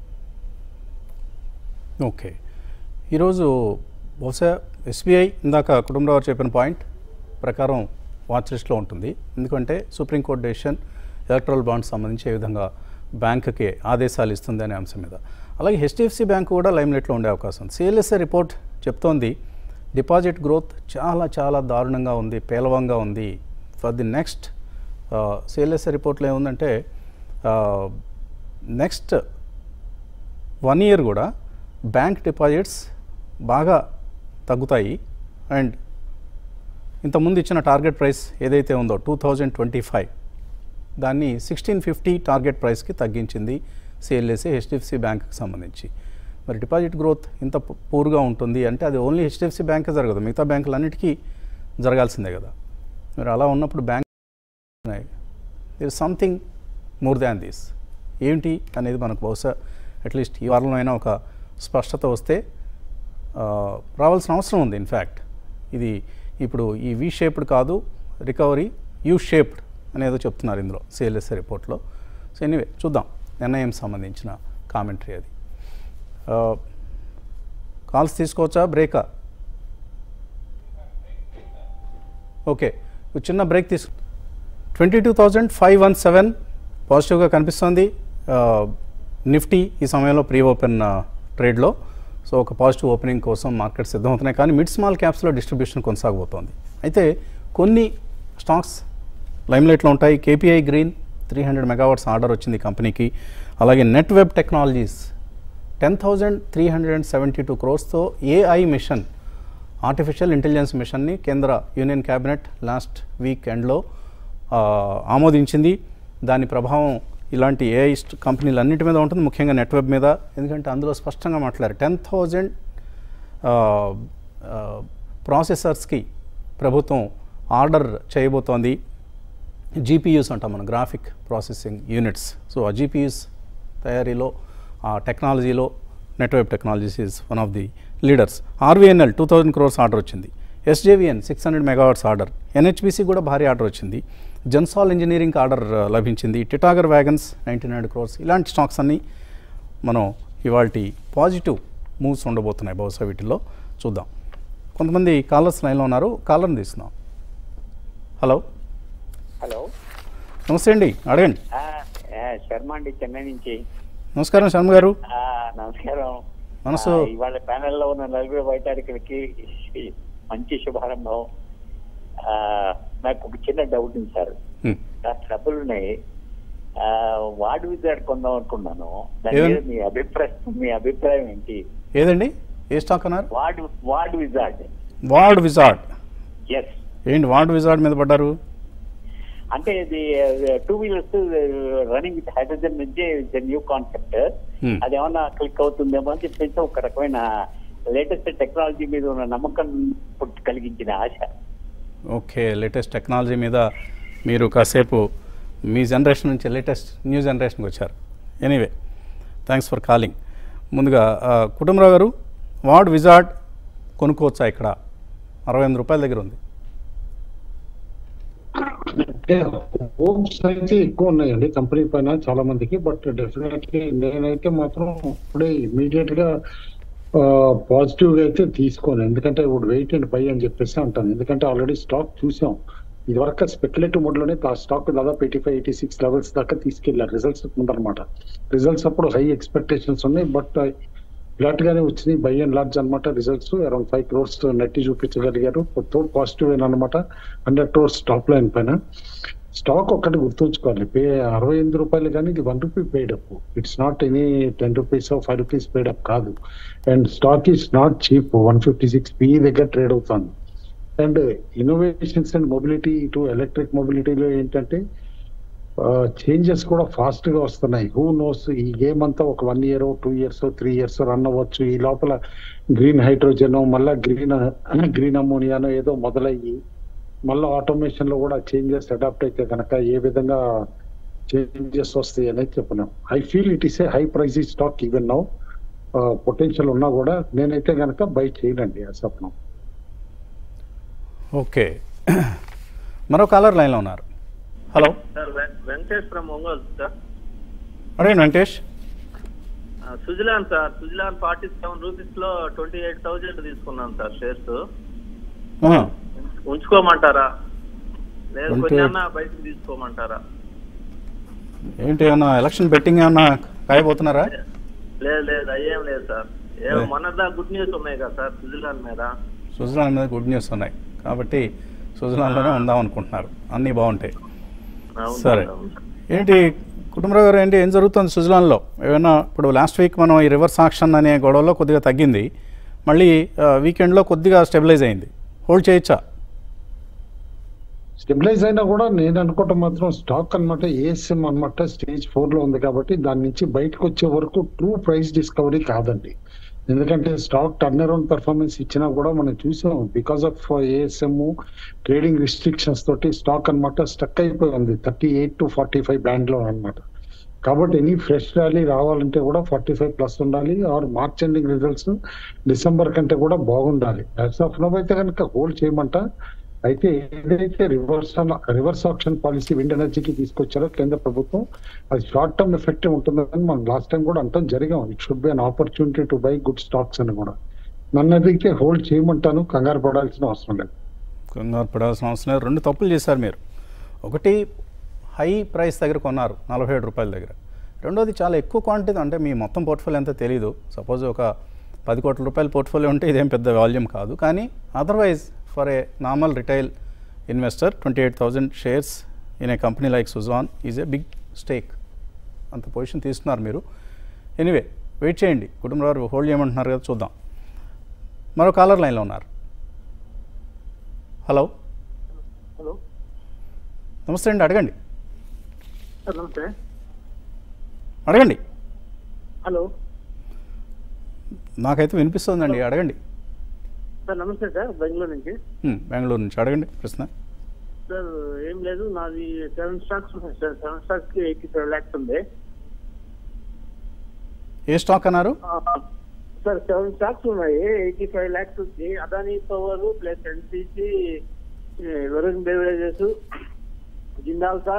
okay ఈరోజు బహుశా ఎస్బీఐ ఇందాక కుటుంబరావు చెప్పిన పాయింట్ ప్రకారం వాచ్ లిస్ట్లో ఉంటుంది ఎందుకంటే సుప్రీంకోర్టు డెసిషన్ ఎలక్ట్రల్ బాండ్స్ సంబంధించి ఏ విధంగా బ్యాంకుకి ఆదేశాలు ఇస్తుంది అనే అంశం మీద అలాగే హెచ్డిఎఫ్సి బ్యాంక్ కూడా లైమ్లైట్లో ఉండే అవకాశం ఉంది సిఎల్ఎస్ఏ రిపోర్ట్ చెప్తోంది డిపాజిట్ గ్రోత్ చాలా చాలా దారుణంగా ఉంది పేలవంగా ఉంది ఫర్ ది నెక్స్ట్ సిఎల్ఎస్ఏ రిపోర్ట్లో ఏముందంటే నెక్స్ట్ వన్ ఇయర్ కూడా బ్యాంక్ డిపాజిట్స్ బాగా తగ్గుతాయి అండ్ ఇంతకుముందు ఇచ్చిన టార్గెట్ ప్రైస్ ఏదైతే ఉందో టూ థౌజండ్ ట్వంటీ ఫైవ్ దాన్ని సిక్స్టీన్ ఫిఫ్టీ టార్గెట్ ప్రైస్కి తగ్గించింది సిఎల్ఎస్ఏ హెచ్డిఎఫ్సి బ్యాంక్కి సంబంధించి మరి డిపాజిట్ గ్రోత్ ఇంత పు- పూర్గా ఉంటుంది అంటే అది ఓన్లీ హెచ్డిఎఫ్సి బ్యాంకే జరగదు మిగతా బ్యాంకులన్నిటికీ జరగాల్సిందే కదా మరి అలా ఉన్నప్పుడు bank there something more than this ఏంటి అనేది మనకు బహుశా అట్లీస్ట్ ఈ వారంలో అయినా ఒక స్పష్టత వస్తే ఆ, రావాల్సిన అవసరం ఉంది ఇన్ఫ్యాక్ట్ ఇది ఇప్పుడు ఈ వి షేప్డ్ కాదు రికవరీ యూ షేప్డ్ అనేదో చెప్తున్నారు ఇందులో సిఎల్ఎస్ఏ రిపోర్ట్లో సో ఎనీవే చూద్దాం నిర్ణయం సంబంధించిన కామెంటరీ అది ఆ, కాల్స్ తీసుకోవచ్చా బ్రేకా ఓకే ఒక చిన్న బ్రేక్ తీసు twenty two thousand five one seven పాజిటివ్గా కనిపిస్తోంది ఆ, నిఫ్టీ ఈ సమయంలో ప్రీ ఓపెన్ ఆ, ట్రేడ్లో సో ఒక పాజిటివ్ ఓపెనింగ్ కోసం మార్కెట్ సిద్ధమవుతున్నాయి కానీ మిడ్ స్మాల్ క్యాప్స్లో డిస్ట్రిబ్యూషన్ కొనసాగబోతోంది అయితే కొన్ని స్టాక్స్ లైమ్లైట్లో ఉంటాయి KPI Green three hundred megawatts order వచ్చింది కంపెనీకి అలాగే Net Web Technologies ten thousand three hundred and seventy two క్రోర్స్తో ఏఐ మిషన్ ఆర్టిఫిషియల్ ఇంటెలిజెన్స్ మిషన్ని కేంద్ర యూనియన్ క్యాబినెట్ లాస్ట్ వీక్ ఎండ్లో ఆ, ఆమోదించింది దాని ప్రభావం ఇలాంటి ఏఐ కంపెనీలన్నిటి మీద ఉంటుంది ముఖ్యంగా నెట్వెబ్ మీద ఎందుకంటే అందులో స్పష్టంగా మాట్లాడారు టెన్ థౌజండ్ ప్రాసెసర్స్కి ప్రభుత్వం ఆర్డర్ చేయబోతోంది జీపీయూస్ అంటాం మనం గ్రాఫిక్ ప్రాసెసింగ్ యూనిట్స్ సో ఆ జీపీయూస్ తయారీలో ఆ టెక్నాలజీలో network technologies is one of the leaders RVNL two thousand crores order వచ్చింది SJVN six hundred megawatts order NHPC కూడా భారీ ఆర్డర్ వచ్చింది జన్సాల్ ఇంజనీరింగ్ ఆర్డర్ ఆ, లభించింది Titagarh wagons ninety nine crores ఇలాంటి స్టాక్స్ అన్నీ మనం ఇవాళ పాజిటివ్ మూవ్స్ ఉండబోతున్నాయి బహుశా వీటిల్లో చూద్దాం కొంతమంది కాలర్స్ లైన్లో ఉన్నారు కాలర్ని తీస్తున్నాం హలో హలో నమస్తే అండి అడగండి ఆ, ఆ, శర్మ అండి చెన్నై నుంచి నమస్కారం శర్మ గారు ఆ, నమస్కారం మనసు ఆ, ఇవాళ ప్యానెల్ లో ఉన్న నలుగురు వైటారికులకి మంచి శుభారంభం ఆ, నాకు ఒక చిన్న డౌట్ ఉంది సార్ హ్మ్. నా ట్రబుల్ ఉన్నాయి ఆ, వార్డ్ విజార్డ్ కొందాం అనుకున్నాను దాని ఏమని? మీద మీ అభిప్రాయం మీ అభిప్రాయం ఏంటి ఏదండి ఏ స్టాక్ అన్నారు ward ward wizard ward wizard yes ఏంటి వార్డ్ విజార్డ్ మీద పడ్డారు అంటే ఇది two wheelers running with hydrogen నుంచి న్యూ కాన్సెప్ట్ Hmm. అది ఏమన్నా క్లిక్ అవుతుందేమో అని చెప్పేసి ఒక రకమైన లేటెస్ట్ టెక్నాలజీ మీద ఉన్న నమ్మకం పుట్టి కలిగించిన ఆశ ఓకే లేటెస్ట్ టెక్నాలజీ మీద మీరు కాసేపు మీ జనరేషన్ నుంచి లేటెస్ట్ న్యూ జనరేషన్కి వచ్చారు ఎనీవే థ్యాంక్స్ ఫర్ కాలింగ్ ముందుగా ఆ, కుటుంబరావు గారు వార్డ్ విజార్డ్ కొనుక్కోవచ్చా ఇక్కడ అరవై ఎనిమిది రూపాయల దగ్గర ఉంది అంటే హోప్స్ అయితే ఎక్కువ ఉన్నాయండి కంపెనీ పైన చాలా మందికి బట్ డెఫినెట్లీ నేనైతే మాత్రం ఇప్పుడే ఇమీడియట్ గా పాజిటివ్ గా అయితే తీసుకోను ఎందుకంటే ఇప్పుడు వెయిట్ అండ్ బై అని చెప్పేసి అంటాను ఎందుకంటే ఆల్రెడీ స్టాక్ చూసాం ఇది వరకు స్పెక్యులేటివ్ మోడ్ లోనే ఆ స్టాక్ దాదాపు eighty five eighty six levels దాకా తీసుకెళ్లారు రిజల్ట్స్ ముందరమాట రిజల్ట్స్ అప్పుడు హై ఎక్స్పెక్టేషన్స్ ఉన్నాయి బట్ ఫ్లాట్ గానే వచ్చినాయి బై అండ్ లార్జ్ అనమాట రిజల్ట్స్ అరౌండ్ ఫైవ్ క్రోర్స్ నెట్టి చూపించగలిగారు థర్డ్ పాజిటివ్ అనమాట హండ్రెడ్ క్రోర్స్ టాప్ లైన్ పైన స్టాక్ ఒక్కటి గుర్తుంచుకోవాలి పే అరవై ఎనిమిది రూపాయలు కానీ ఇది one rupee paid up it's not any ten rupees five rupees paid up కాదు and stock is not cheap one fifty six P దగ్గర ట్రేడ్ అవుతుంది అండ్ ఇన్నోవేషన్స్ అండ్ మొబిలిటీ ఇటు ఎలక్ట్రిక్ మొబిలిటీలో ఏంటంటే చేంజెస్ కూడా ఫాస్ట్ గా వస్తున్నాయి హూ నోస్ ఈ గేమ్ అంతా ఒక one year two years three years run అవ్వచ్చు ఈ లోపల గ్రీన్ హైడ్రోజన్ మళ్ళా గ్రీన్ గ్రీన్ అమోనియానో ఏదో మొదలయ్యి మళ్ళీ ఆటోమేషన్ లో కూడా చేంజెస్ అడాప్ట్ అయితే కనుక ఏ విధంగా చేంజెస్ వస్తాయి అనేది చెప్పలేం I feel it is a high price stock even now potential ఉన్నా కూడా నేనైతే కనుక బై చేయనండి ఆ స్వప్నం ఓకే మరో కాలర్ లైన్లో ఉన్నారు హలో సార్ వెం- వెంకటేష్ ఫ్రమ్ ఒంగోలు సార్ అడగండి వెంకటేష్ ఆ, Suzlon sir Suzlon forty seven rupees లో ట్వంటీ ఎయిట్ థౌజండ్ తీసుకున్నాను సార్ షేర్స్ ఆహా. ఉంచుకోమంటారా లేదు 28 కొంచెం బయటకు తీసుకోమంటారా ఏంటి ఏమన్నా ఎలక్షన్ బెట్టింగ్ ఏమన్నా కాయబోతున్నారా లేదు లేదు అయ్యేం లేదు సార్ ఏమో లే. మొన్నదా గుడ్ న్యూస్ ఉన్నాయి కదా సార్ సుజిలాన్ మీద సుజలాన్ మీద గుడ్ న్యూస్ ఉన్నాయి కాబట్టి సుజలాన్లోనే ఉందాం అనుకుంటున్నారు అన్నీ బాగుంటాయి అవును సరే సార్, అవును సార్. ఏంటి కుటుంబరావు గారు ఏంటి ఏం జరుగుతుంది సుజలాన్లో ఏమైనా ఇప్పుడు లాస్ట్ వీక్ మనం ఈ రివర్స్ ఆక్షన్ అనే గొడవలో కొద్దిగా తగ్గింది మళ్ళీ ఆ, వీకెండ్లో కొద్దిగా స్టెబిలైజ్ అయింది హోల్డ్ చేయొచ్చా స్టెబిలైజ్ అయినా కూడా నేను అనుకోవటం మాత్రం స్టాక్ అన్నమాట ఏఎస్ఎం అన్నమాట స్టేజ్ ఫోర్ లో ఉంది కాబట్టి దాని నుంచి బయటకు వచ్చే వరకు ట్రూ ప్రైస్ డిస్కవరీ కాదండి ఎందుకంటే స్టాక్ టర్న్ అరౌండ్ పెర్ఫార్మెన్స్ ఇచ్చినా కూడా మనం చూసాం because of ASM trading restrictions తోటి స్టాక్ అన్నమాట స్టక్ అయిపోయి ఉంది thirty eight to forty five band లో అన్నమాట కాబట్టి ఎనీ ఫ్రెష్ ర్యాలీ రావాలంటే కూడా ఫార్టీ ఫైవ్ ప్లస్ ఉండాలి or March ending results December కంటే కూడా బాగుండాలి యాజ్ ఆఫ్ నవ్ అయితే కనుక హోల్డ్ చేయమంట అయితే ఏదైతే reverse reverse option policy wind ఎనర్జీకి తీసుకొచ్చారో కేంద్ర ప్రభుత్వం అది షార్ట్ టర్మ్ ఎఫెక్ట్ ఉంటుందని మనం లాస్ట్ టైం కూడా అంటాం జరిగాం it should be an opportunity to buy good stocks అని కూడా నన్ను అడిగితే హోల్డ్ చేయమంటాను కంగారు పడాల్సిన అవసరం లేదు కంగారు పడాల్సిన అవసరం లేదు రెండు తప్పులు చేశారు మీరు ఒకటి హై ప్రైస్ దగ్గర కొన్నారు నలభై ఏడు రూపాయల దగ్గర రెండోది చాలా ఎక్కువ క్వాంటిటీ అంటే మీ మొత్తం పోర్ట్ఫోలియో ఎంతో తెలియదు సపోజ్ ఒక పది కోట్ల రూపాయల పోర్ట్ఫోలియో ఉంటే ఇదేం పెద్ద వాల్యూమ్ కాదు కానీ otherwise for a normal retail investor twenty eight thousand shares in a company like Suzlon is a big stake అంత పొజిషన్ తీసుకున్నారు మీరు ఎనీవే వెయిట్ చేయండి కుటుంబరావు హోల్డ్ చేయమంటున్నారు కదా చూద్దాం మరో కాలర్ లైన్లో ఉన్నారు హలో హలో నమస్తే అండి అడగండి సార్ నమస్తే అడగండి హలో నాకైతే వినిపిస్తుందండి అడగండి సార్ నమస్తే సార్ బెంగళూరు నుంచి హ్మ్, బెంగళూరు నుంచి అడగండి ప్రశ్న సార్ ఏం లేదు నాది సెవెన్ స్టాక్స్ ఉన్నాయి సార్ సెవెన్ స్టాక్స్ కి ఎయిటీ ఫైవ్ ల్యాక్స్ ఉంది ఏ స్టాక్ అన్నారు ఆ, సార్ సెవెన్ స్టాక్స్ ఉన్నాయి ఎయిటీ ఫైవ్ ల్యాక్స్ ఉంది Adani Power plus NCC Varun Beverages Jindal Saw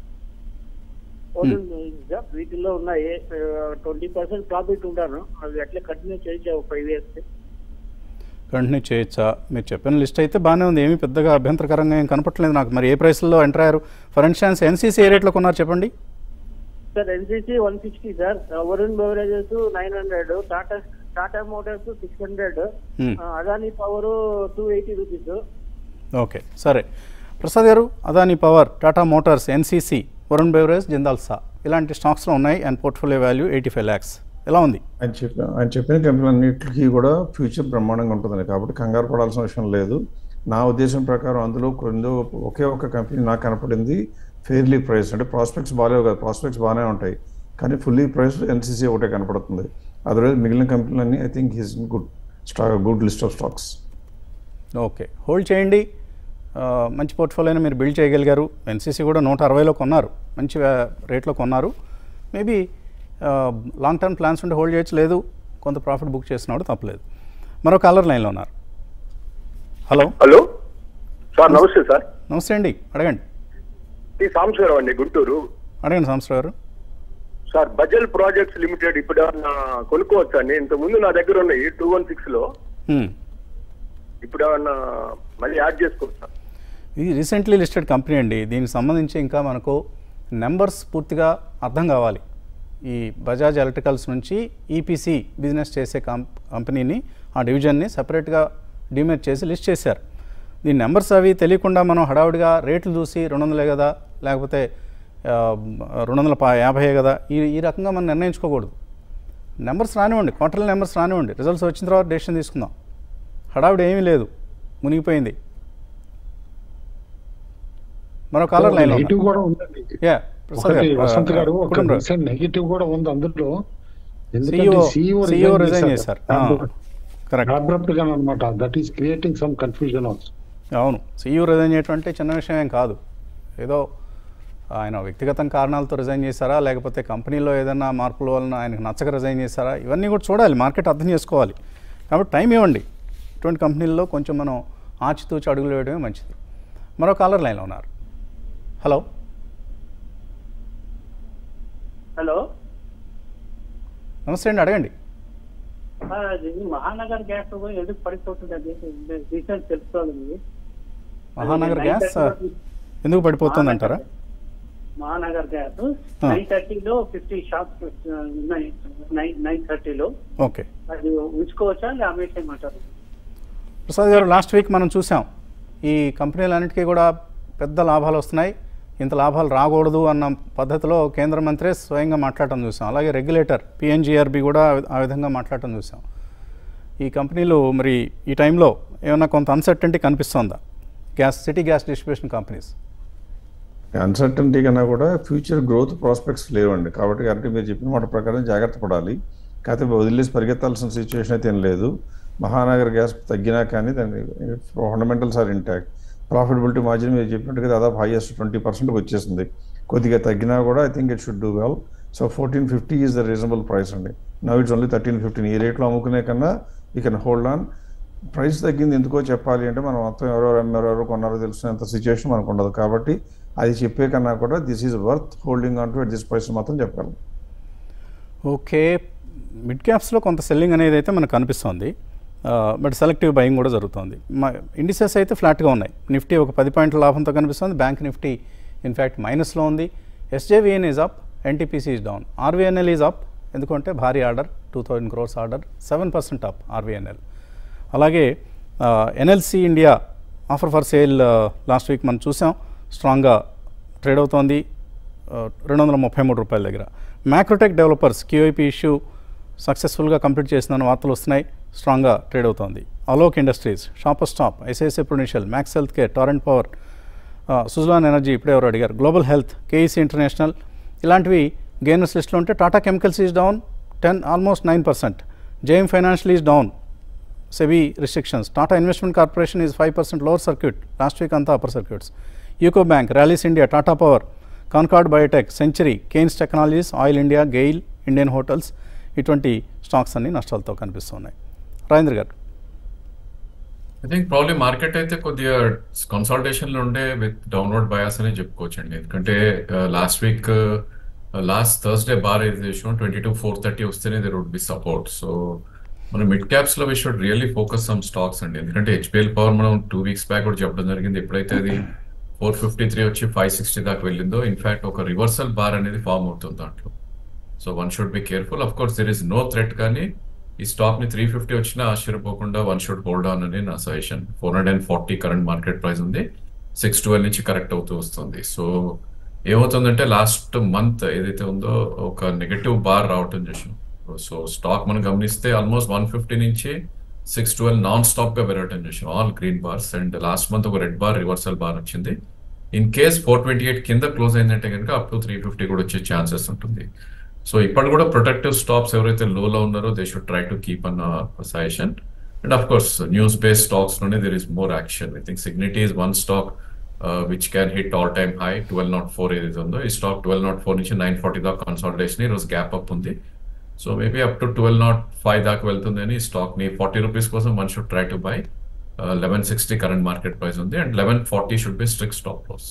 వీటిల్లో ఉన్నాయి ట్వంటీ పర్సెంట్ ప్రాఫిట్ ఉంటాను అవి అట్లా కంటిన్యూ చేయొచ్చు ఫైవ్ ఇయర్స్ కంటిన్యూ చేయొచ్చా మీరు చెప్పిన లిస్ట్ అయితే బాగానే ఉంది ఏమీ పెద్దగా అభ్యంతరకరంగా ఏం కనపట్లేదు నాకు మరి ఏ ప్రైస్లో ఎంటర్ అయ్యారు ఫర్ ఇన్స్టాన్స్ ఎన్సీసీ ఏ రేట్లో కొన్నారు చెప్పండి sir NCC one sixty sir Varun Beverages nine hundred Tata Tata Motors six hundred Hmm. Adani Power two eighty rupees okay సరే Prasad garu Adani Power Tata Motors NCC Varun Beverage Jindal Saw ఇలాంటి స్టాక్స్లో ఉన్నాయి and portfolio value eighty five lakhs ఎలా ఉంది ఆయన చెప్పిన ఆయన చెప్పిన కంపెనీలన్నింటికి కూడా ఫ్యూచర్ బ్రహ్మాండంగా ఉంటుందండి కాబట్టి కంగారు పడాల్సిన అవసరం లేదు నా ఉద్దేశం ప్రకారం అందులో కొన్ని ఒకే ఒక కంపెనీ నాకు కనపడింది ఫెయిర్లీ ప్రైస్ అంటే ప్రాస్పెక్ట్స్ బాగాలేవు కదా ప్రాస్పెక్ట్స్ బాగానే ఉంటాయి కానీ ఫుల్లీ ప్రైస్ ఎన్సీసీ ఒకటే కనపడుతుంది అదర్వైజ్ మిగిలిన కంపెనీలన్నీ I think he's good stock good list of stocks okay hold చేయండి ఆ, మంచి పోర్ట్ఫోలియోని మీరు బిల్డ్ చేయగలిగారు ఎన్సీసీ కూడా నూట అరవైలో కొన్నారు మంచి వా- రేట్లో కొన్నారు మేబీ లాంగ్ టర్మ్ ప్లాన్స్ ఉంటే హోల్డ్ చేయొచ్చు లేదు కొంత ప్రాఫిట్ బుక్ చేసినాడు తప్పలేదు మరో కాలర్ లైన్లో ఉన్నారు హలో హలో సార్ నమస్తే సార్ నమస్తే అండి అడగండి ఈ సాంబశివరావు అండి గుంటూరు అడగండి సంవత్సరం గారు సార్ బజల్ ప్రాజెక్ట్స్ లిమిటెడ్ ఇప్పుడు ఏమన్నా కొనుక్కోవచ్చా అండి ఇంత ముందు నా దగ్గర ఉన్నాయి టూ వన్ సిక్స్ లో హ్మ్. ఇప్పుడు ఏమన్నా మళ్ళీ యాడ్ చేసుకోవచ్చా ఇది రీసెంట్లీ లిస్టెడ్ కంపెనీ అండి దీనికి సంబంధించి ఇంకా మనకు నెంబర్స్ పూర్తిగా అర్థం కావాలి ఈ బజాజ్ ఎలక్ట్రికల్స్ నుంచి ఈపీసీ బిజినెస్ చేసే కం కంపెనీని ఆ డివిజన్ని సపరేట్గా డిమేట్ చేసి లిస్ట్ చేశారు దీని నెంబర్స్ అవి తెలియకుండా మనం హడావుడిగా రేట్లు చూసి రెండు వందలే కదా లేకపోతే ఆ, రెండు వందల పా యాభై కదా ఈ ఈ రకంగా మనం నిర్ణయించుకోకూడదు నెంబర్స్ రానివ్వండి క్వార్టర్లీ నెంబర్స్ రానివ్వండి రిజల్ట్స్ వచ్చిన తర్వాత డెసిషన్ తీసుకుందాం హడావుడి ఏమీ లేదు మునిగిపోయింది మరో కాలర్ లైన్ నెగిటివ్ కూడా ఉందండి యా ప్రసాద్ ఒకటి గారు, వసంత్ ఆ, గారు ఒక కుటుంబరావు. రీసెంట్ నెగిటివ్ కూడా ఉంది అందులో ఎందుకంటే CEO CEO CEO resign resign చేశారు. చేశారు. ఆ, correct. Abrupt గా అనమాట that is creating some confusion also అవును సీఈఓ రిజైన్ చేయటం అంటే చిన్న విషయం ఏం కాదు ఏదో ఆయన వ్యక్తిగత కారణాలతో రిజైన్ చేశారా లేకపోతే కంపెనీలో ఏదైనా మార్పుల వలన ఆయనకు నచ్చక రిజైన్ చేశారా ఇవన్నీ కూడా చూడాలి మార్కెట్ అర్థం చేసుకోవాలి కాబట్టి టైం ఇవ్వండి ఇటువంటి కంపెనీల్లో కొంచెం మనం ఆచితూచి అడుగులు వేయడమే మంచిది మరో కాలర్ లైన్లో ఉన్నారు హలో హలో నమస్తే అండి అడగండి ఆ, ఇది మహానగర్ గ్యాస్ ఎందుకు పడిపోతుంది అది రీసెంట్ తెలుసుకోవాలి ఇది. మహానగర్ అది గ్యాస్ 9:30 ఎందుకు పడిపోతుంది అంటారా మహానగర్ గ్యాస్ ఆ. నైన్ థర్టీలో ఫిఫ్టీ షాప్స్ ఉన్నాయి నైన్ నైన్ థర్టీలో ఓకే అది ఉంచుకోవచ్చా లేదా అమ్మేసేయమంటారు ప్రసాద్ గారు లాస్ట్ వీక్ మనం చూసాం ఈ కంపెనీలన్నిటికీ కూడా పెద్ద లాభాలు వస్తున్నాయి ఇంత లాభాలు రాకూడదు అన్న పద్ధతిలో కేంద్ర మంత్రి స్వయంగా మాట్లాడటం చూసాం అలాగే రెగ్యులేటర్ పిఎన్జిఆర్బి కూడా ఆ విధంగా మాట్లాడటం చూసాం ఈ కంపెనీలు మరి ఈ టైంలో ఏమైనా కొంత అన్సర్టంటీ కనిపిస్తోందా gas city gas distribution companies uncertainty కన్నా కూడా ఫ్యూచర్ గ్రోత్ ప్రాస్పెక్ట్స్ లేవండి కాబట్టి కాబట్టి మీరు చెప్పిన మాట ప్రకారం జాగ్రత్త పడాలి కాకపోతే వదిలేసి పరిగెత్తాల్సిన సిచ్యువేషన్ అయితే ఏం లేదు మహానగర్ గ్యాస్ తగ్గినా కానీ దాని fundamentals are intact profitability margin మీరు చెప్పినట్టుగా దాదాపు హైయెస్ట్ ట్వంటీ పర్సెంట్కి వచ్చేసింది కొద్దిగా తగ్గినా కూడా I think it should do well so fourteen fifty is the reasonable price అండి now it's only thirteen fifteen ఈ రేట్లో అమ్ముకునే కన్నా you can hold on price తగ్గింది ఎందుకో చెప్పాలి అంటే మనం మొత్తం ఎవరెవరు అమ్మారు ఎవరు కొన్నారో తెలుసుకునేంత సిచ్యువేషన్ మనకు ఉండదు కాబట్టి అది చెప్పే కన్నా కూడా this is worth holding on to at this price మాత్రం చెప్పాలి ఓకే మిడ్ క్యాప్స్లో కొంత సెల్లింగ్ అనేది అయితే మనకు కనిపిస్తోంది బట్ సెలెక్టివ్ బయింగ్ కూడా జరుగుతుంది మా ఇండిసెస్ అయితే ఫ్లాట్గా ఉన్నాయి నిఫ్టీ ఒక పది పాయింట్ల లాభంతో కనిపిస్తుంది బ్యాంక్ నిఫ్టీ ఇన్ఫ్యాక్ట్ మైనస్లో ఉంది SJVN is up NTPC is down RVNL is up ఎందుకంటే భారీ order two thousand crores order seven percent up RVNL అలాగే NLC India offer for sale last week మనం చూసాం స్ట్రాంగ్గా ట్రేడ్ అవుతోంది రెండు వందల ముప్పై మూడు రూపాయల దగ్గర మ్యాక్రోటెక్ డెవలపర్స్ క్యూఐపీ ఇష్యూ సక్సెస్ఫుల్గా కంప్లీట్ చేసిందని వార్తలు వస్తున్నాయి స్ట్రాంగ్గా ట్రేడ్ అవుతోంది Alok Industries Shopper Stop ICICI Prudential Max Health Care Torrent Power Suzlon Energy ఇప్పుడే ఎవరు అడిగారు గ్లోబల్ హెల్త్ కేఈసీ ఇంటర్నేషనల్ ఇలాంటివి గెయినర్స్ లిస్ట్లో ఉంటే Tata Chemicals is down ten almost nine percent JM Financial is down SEBI restrictions Tata Investment Corporation is five percent lower circuit last week అంతా upper circuits UCO Bank rallies India Tata Power Concord Biotech Century Kaynes Technologies Oil India GAIL Indian Hotels ఇటువంటి stocks అన్ని నష్టాలతో కనిపిస్తున్నాయి రాజేంద్ర గారు I think probably market అయితే కొద్దిగా consultation లో ఉండే విత్ డౌన్వర్డ్ బయాస్ అనే చెప్పుకోవచ్చు అండి ఎందుకంటే last week last Thursday bar ఏది చేసాం ట్వంటీ టు ఫోర్ థర్టీ వస్తేనే there would be support so మనం మిడ్ క్యాప్స్ లో we should really focus some stocks అండి ఎందుకంటే హెచ్పిఎల్ పవర్ మనం టూ వీక్స్ బ్యాక్ కూడా చెప్పడం జరిగింది ఎప్పుడైతే అది ఫోర్ ఫిఫ్టీ త్రీ వచ్చి ఫైవ్ సిక్స్టీ దాకా వెళ్ళిందో ఇన్ఫాక్ట్ ఒక రివర్సల్ బార్ అనేది ఫామ్ అవుతుంది దాంట్లో so one should be careful of course there is no threat కానీ ఈ స్టాక్ ని త్రీ ఫిఫ్టీ వచ్చినా ఆశ్చర్యపోకుండా వన్ షుడ్ హోల్డ్ ఆన్ అని నా suggestion four hundred and forty current market price ఉంది సిక్స్ ట్వెల్వ్ నుంచి కరెక్ట్ అవుతూ వస్తుంది సో ఏమవుతుందంటే లాస్ట్ మంత్ ఏదైతే ఉందో ఒక నెగటివ్ బార్ రావటం చేసాం సో స్టాక్ మనం గమనిస్తే ఆల్మోస్ట్ వన్ ఫిఫ్టీ నుంచి సిక్స్ ట్వెల్వ్ నాన్ స్టాప్ గా పెరగటం చేసాం all green bars and last month ఒక రెడ్ బార్ రివర్సల్ బార్ వచ్చింది in case four twenty eight కింద క్లోజ్ అయిందంటే కనుక అప్ టు త్రీ ఫిఫ్టీ కూడా వచ్చే ఛాన్సెస్ ఉంటుంది సో ఇప్పుడు కూడా ప్రొటెక్టివ్ స్టాప్స్ ఎవరైతే లోలో ఉన్నారో they should try to keep on suggestion and of course news based stocks లోనే there is more action I think Cigniti is one stock which can hit all time high twelve naught four ఏదైతే ఉందో ఈ stock twelve naught four నుంచి nine forty దాకా consultation ఈ రోజు gap up ఉంది so maybe up to twelve naught five దాకా వెళ్తుందని స్టాక్ ని ఫార్టీ రూపీస్ కోసం one should try to buy eleven sixty current market price ఉంది and eleven forty should be strict stop loss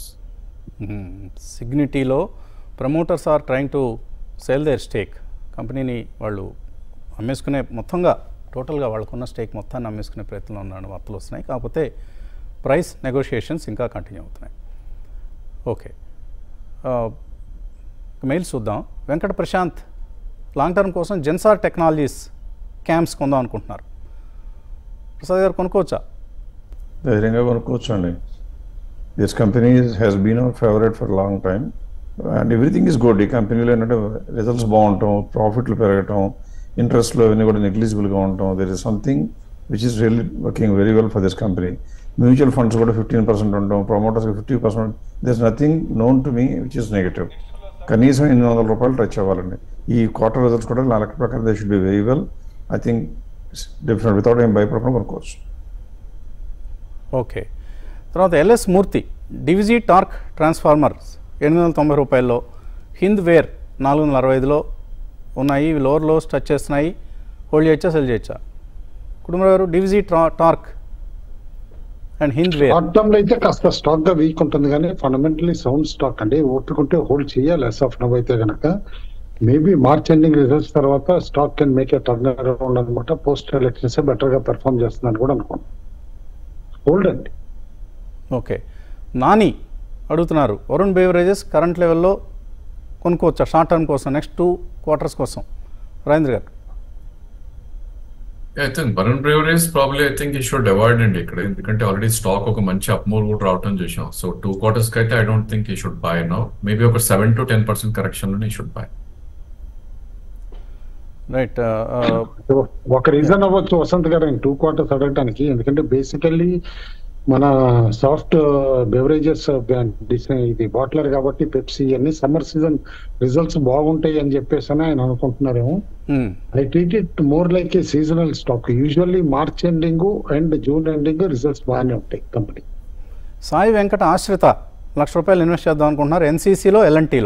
సిగ్నిటీలో promoters are trying to sale their stake కంపెనీని వాళ్ళు అమ్మేసుకునే మొత్తంగా టోటల్గా వాళ్ళకున్న స్టేక్ మొత్తాన్ని అమ్మేసుకునే ప్రయత్నంలో ఉన్న వార్తలు వస్తున్నాయి కాకపోతే ప్రైస్ నెగోషియేషన్స్ ఇంకా కంటిన్యూ అవుతున్నాయి ఓకే మెయిల్స్ చూద్దాం వెంకట ప్రశాంత్ లాంగ్ టర్మ్ కోసం జెన్సార్ టెక్నాలజీస్ క్యాంప్స్ కొందాం అనుకుంటున్నారు ప్రసాద్ గారు కొనుక్కోవచ్చా ధైర్యంగా కొనుక్కోవచ్చు అండి this company has been our favourite for long time and everything is good ఈ కంపెనీలో ఏంటంటే రిజల్ట్స్ బాగుంటాం ప్రాఫిట్లు పెరగటం ఇంట్రెస్ట్లో అవన్నీ కూడా నెగ్లిజిబుల్గా ఉండటం there is something which is really working very well for this company mutual funds కూడా ఫిఫ్టీన్ పర్సెంట్ ఉండటం promoters fifty percent this nothing known to me which is negative కనీసం ఎనిమిది వందల రూపాయలు టచ్ అవ్వాలండి ఈ క్వార్టర్ రిజల్ట్స్ కూడా నా లెక్క ప్రకారం they should be very well I think different without ఏం భయపడకుండా కొనుక్కోవచ్చు ఓకే తర్వాత LS Murthy Divgi Torq transformers ఎనిమిది వందల తొంభై రూపాయల్లో హింద్ వేర్ నాలుగు వందల అరవై ఐదులో ఉన్నాయి ఇవి లోవర్ లోస్ టచ్ చేస్తున్నాయి హోల్డ్ చేయొచ్చా సెల్ చేయొచ్చా కుటుంబరావు గారు డివిజీ ట్రా Torq and Hindware short term లో అయితే కాస్త స్టాక్ గా వీక్ ఉంటుంది కానీ ఫండమెంటలీ సౌండ్ స్టాక్ అండి ఓపుకుంటే హోల్డ్ చేయాలి ఎస్ ఆఫ్ నవ్ అయితే గనక మేబీ మార్చ్ ఎండింగ్ రిజల్ట్స్ తర్వాత stock can make a turn around అనమాట పోస్ట్ ఎలక్షన్స్ బెటర్ గా పెర్ఫామ్ చేస్తుందని కూడా అనుకోండి హోల్డ్ అండి ఓకే నాని అడుగుతున్నారు వరుణ్ బేవరేజెస్ కరెంట్ లెవెల్లో కొనుక్కోవచ్చా షార్ట్ టర్మ్ కోసం నెక్స్ట్ టూ క్వార్టర్స్ కోసం రాజేంద్ర గారు I think Varun breweries probably I think we should avoid అండి ఇక్కడ ఎందుకంటే ఆల్రెడీ స్టాక్ ఒక మంచి అప్మూవ్ కూడా రావటం చూసాం సో టూ క్వార్టర్స్ కి అయితే I don't think we should buy now maybe ఒక seven to ten percent correction లోనే ఈ షుడ్ బై రైట్ ఒక రీజన్ అవ్వచ్చు వసంత్ గారు టూ క్వార్టర్స్ అడగటానికి ఎందుకంటే బేసికల్లీ మన సాఫ్ట్ బెవరేజెస్ ఇది బాట్లర్ కాబట్టి పెప్సీ అన్ని సమ్మర్ సీజన్ రిజల్ట్స్ బాగుంటాయి అని చెప్పేసి అని ఆయన అనుకుంటున్నారేమో I treat it more like a seasonal stock usually March ending and June ending results బాగానే ఉంటాయి కంపెనీ సాయి వెంకట ఆశ్రిత లక్ష రూపాయలు ఇన్వెస్ట్ చేద్దాం అనుకుంటున్నారు ఎన్సీసీలో ఎల్ఎన్టీలో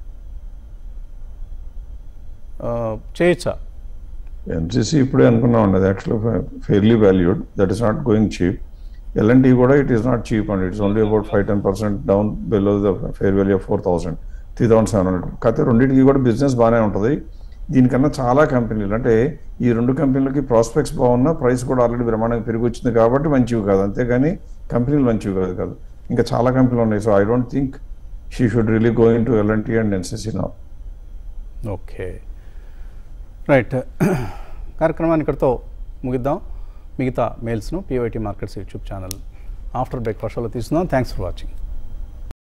చేయొచ్చా ఎన్సీసీ ఇప్పుడే అనుకున్నాం అది actually fairly valued that is not going cheap LNT కూడా it is not cheap and it's only about five ten percent down below the fair value of four thousand three thousand seven hundred కాకపోతే రెండింటికి కూడా business బాగానే ఉంటుంది దీనికన్నా చాలా కంపెనీలు అంటే ఈ రెండు కంపెనీలకి ప్రాస్పెక్ట్స్ బాగున్నా ప్రైస్ కూడా ఆల్రెడీ బ్రహ్మాండంగా పెరిగి వచ్చింది కాబట్టి మంచివి కాదు అంతేగాని కంపెనీలు మంచివి కాదు కాదు ఇంకా చాలా కంపెనీలు ఉన్నాయి so I don't think she should really go in to LNT and NCC నా ఓకే రైట్ కార్యక్రమాన్ని ఇక్కడితో ముగిద్దాం మిగతా మెయిల్స్ను PYT markets YouTube channel after బ్రేక్ఫాస్ట్లో తీసుకుందాం థ్యాంక్స్ ఫర్ వాచింగ్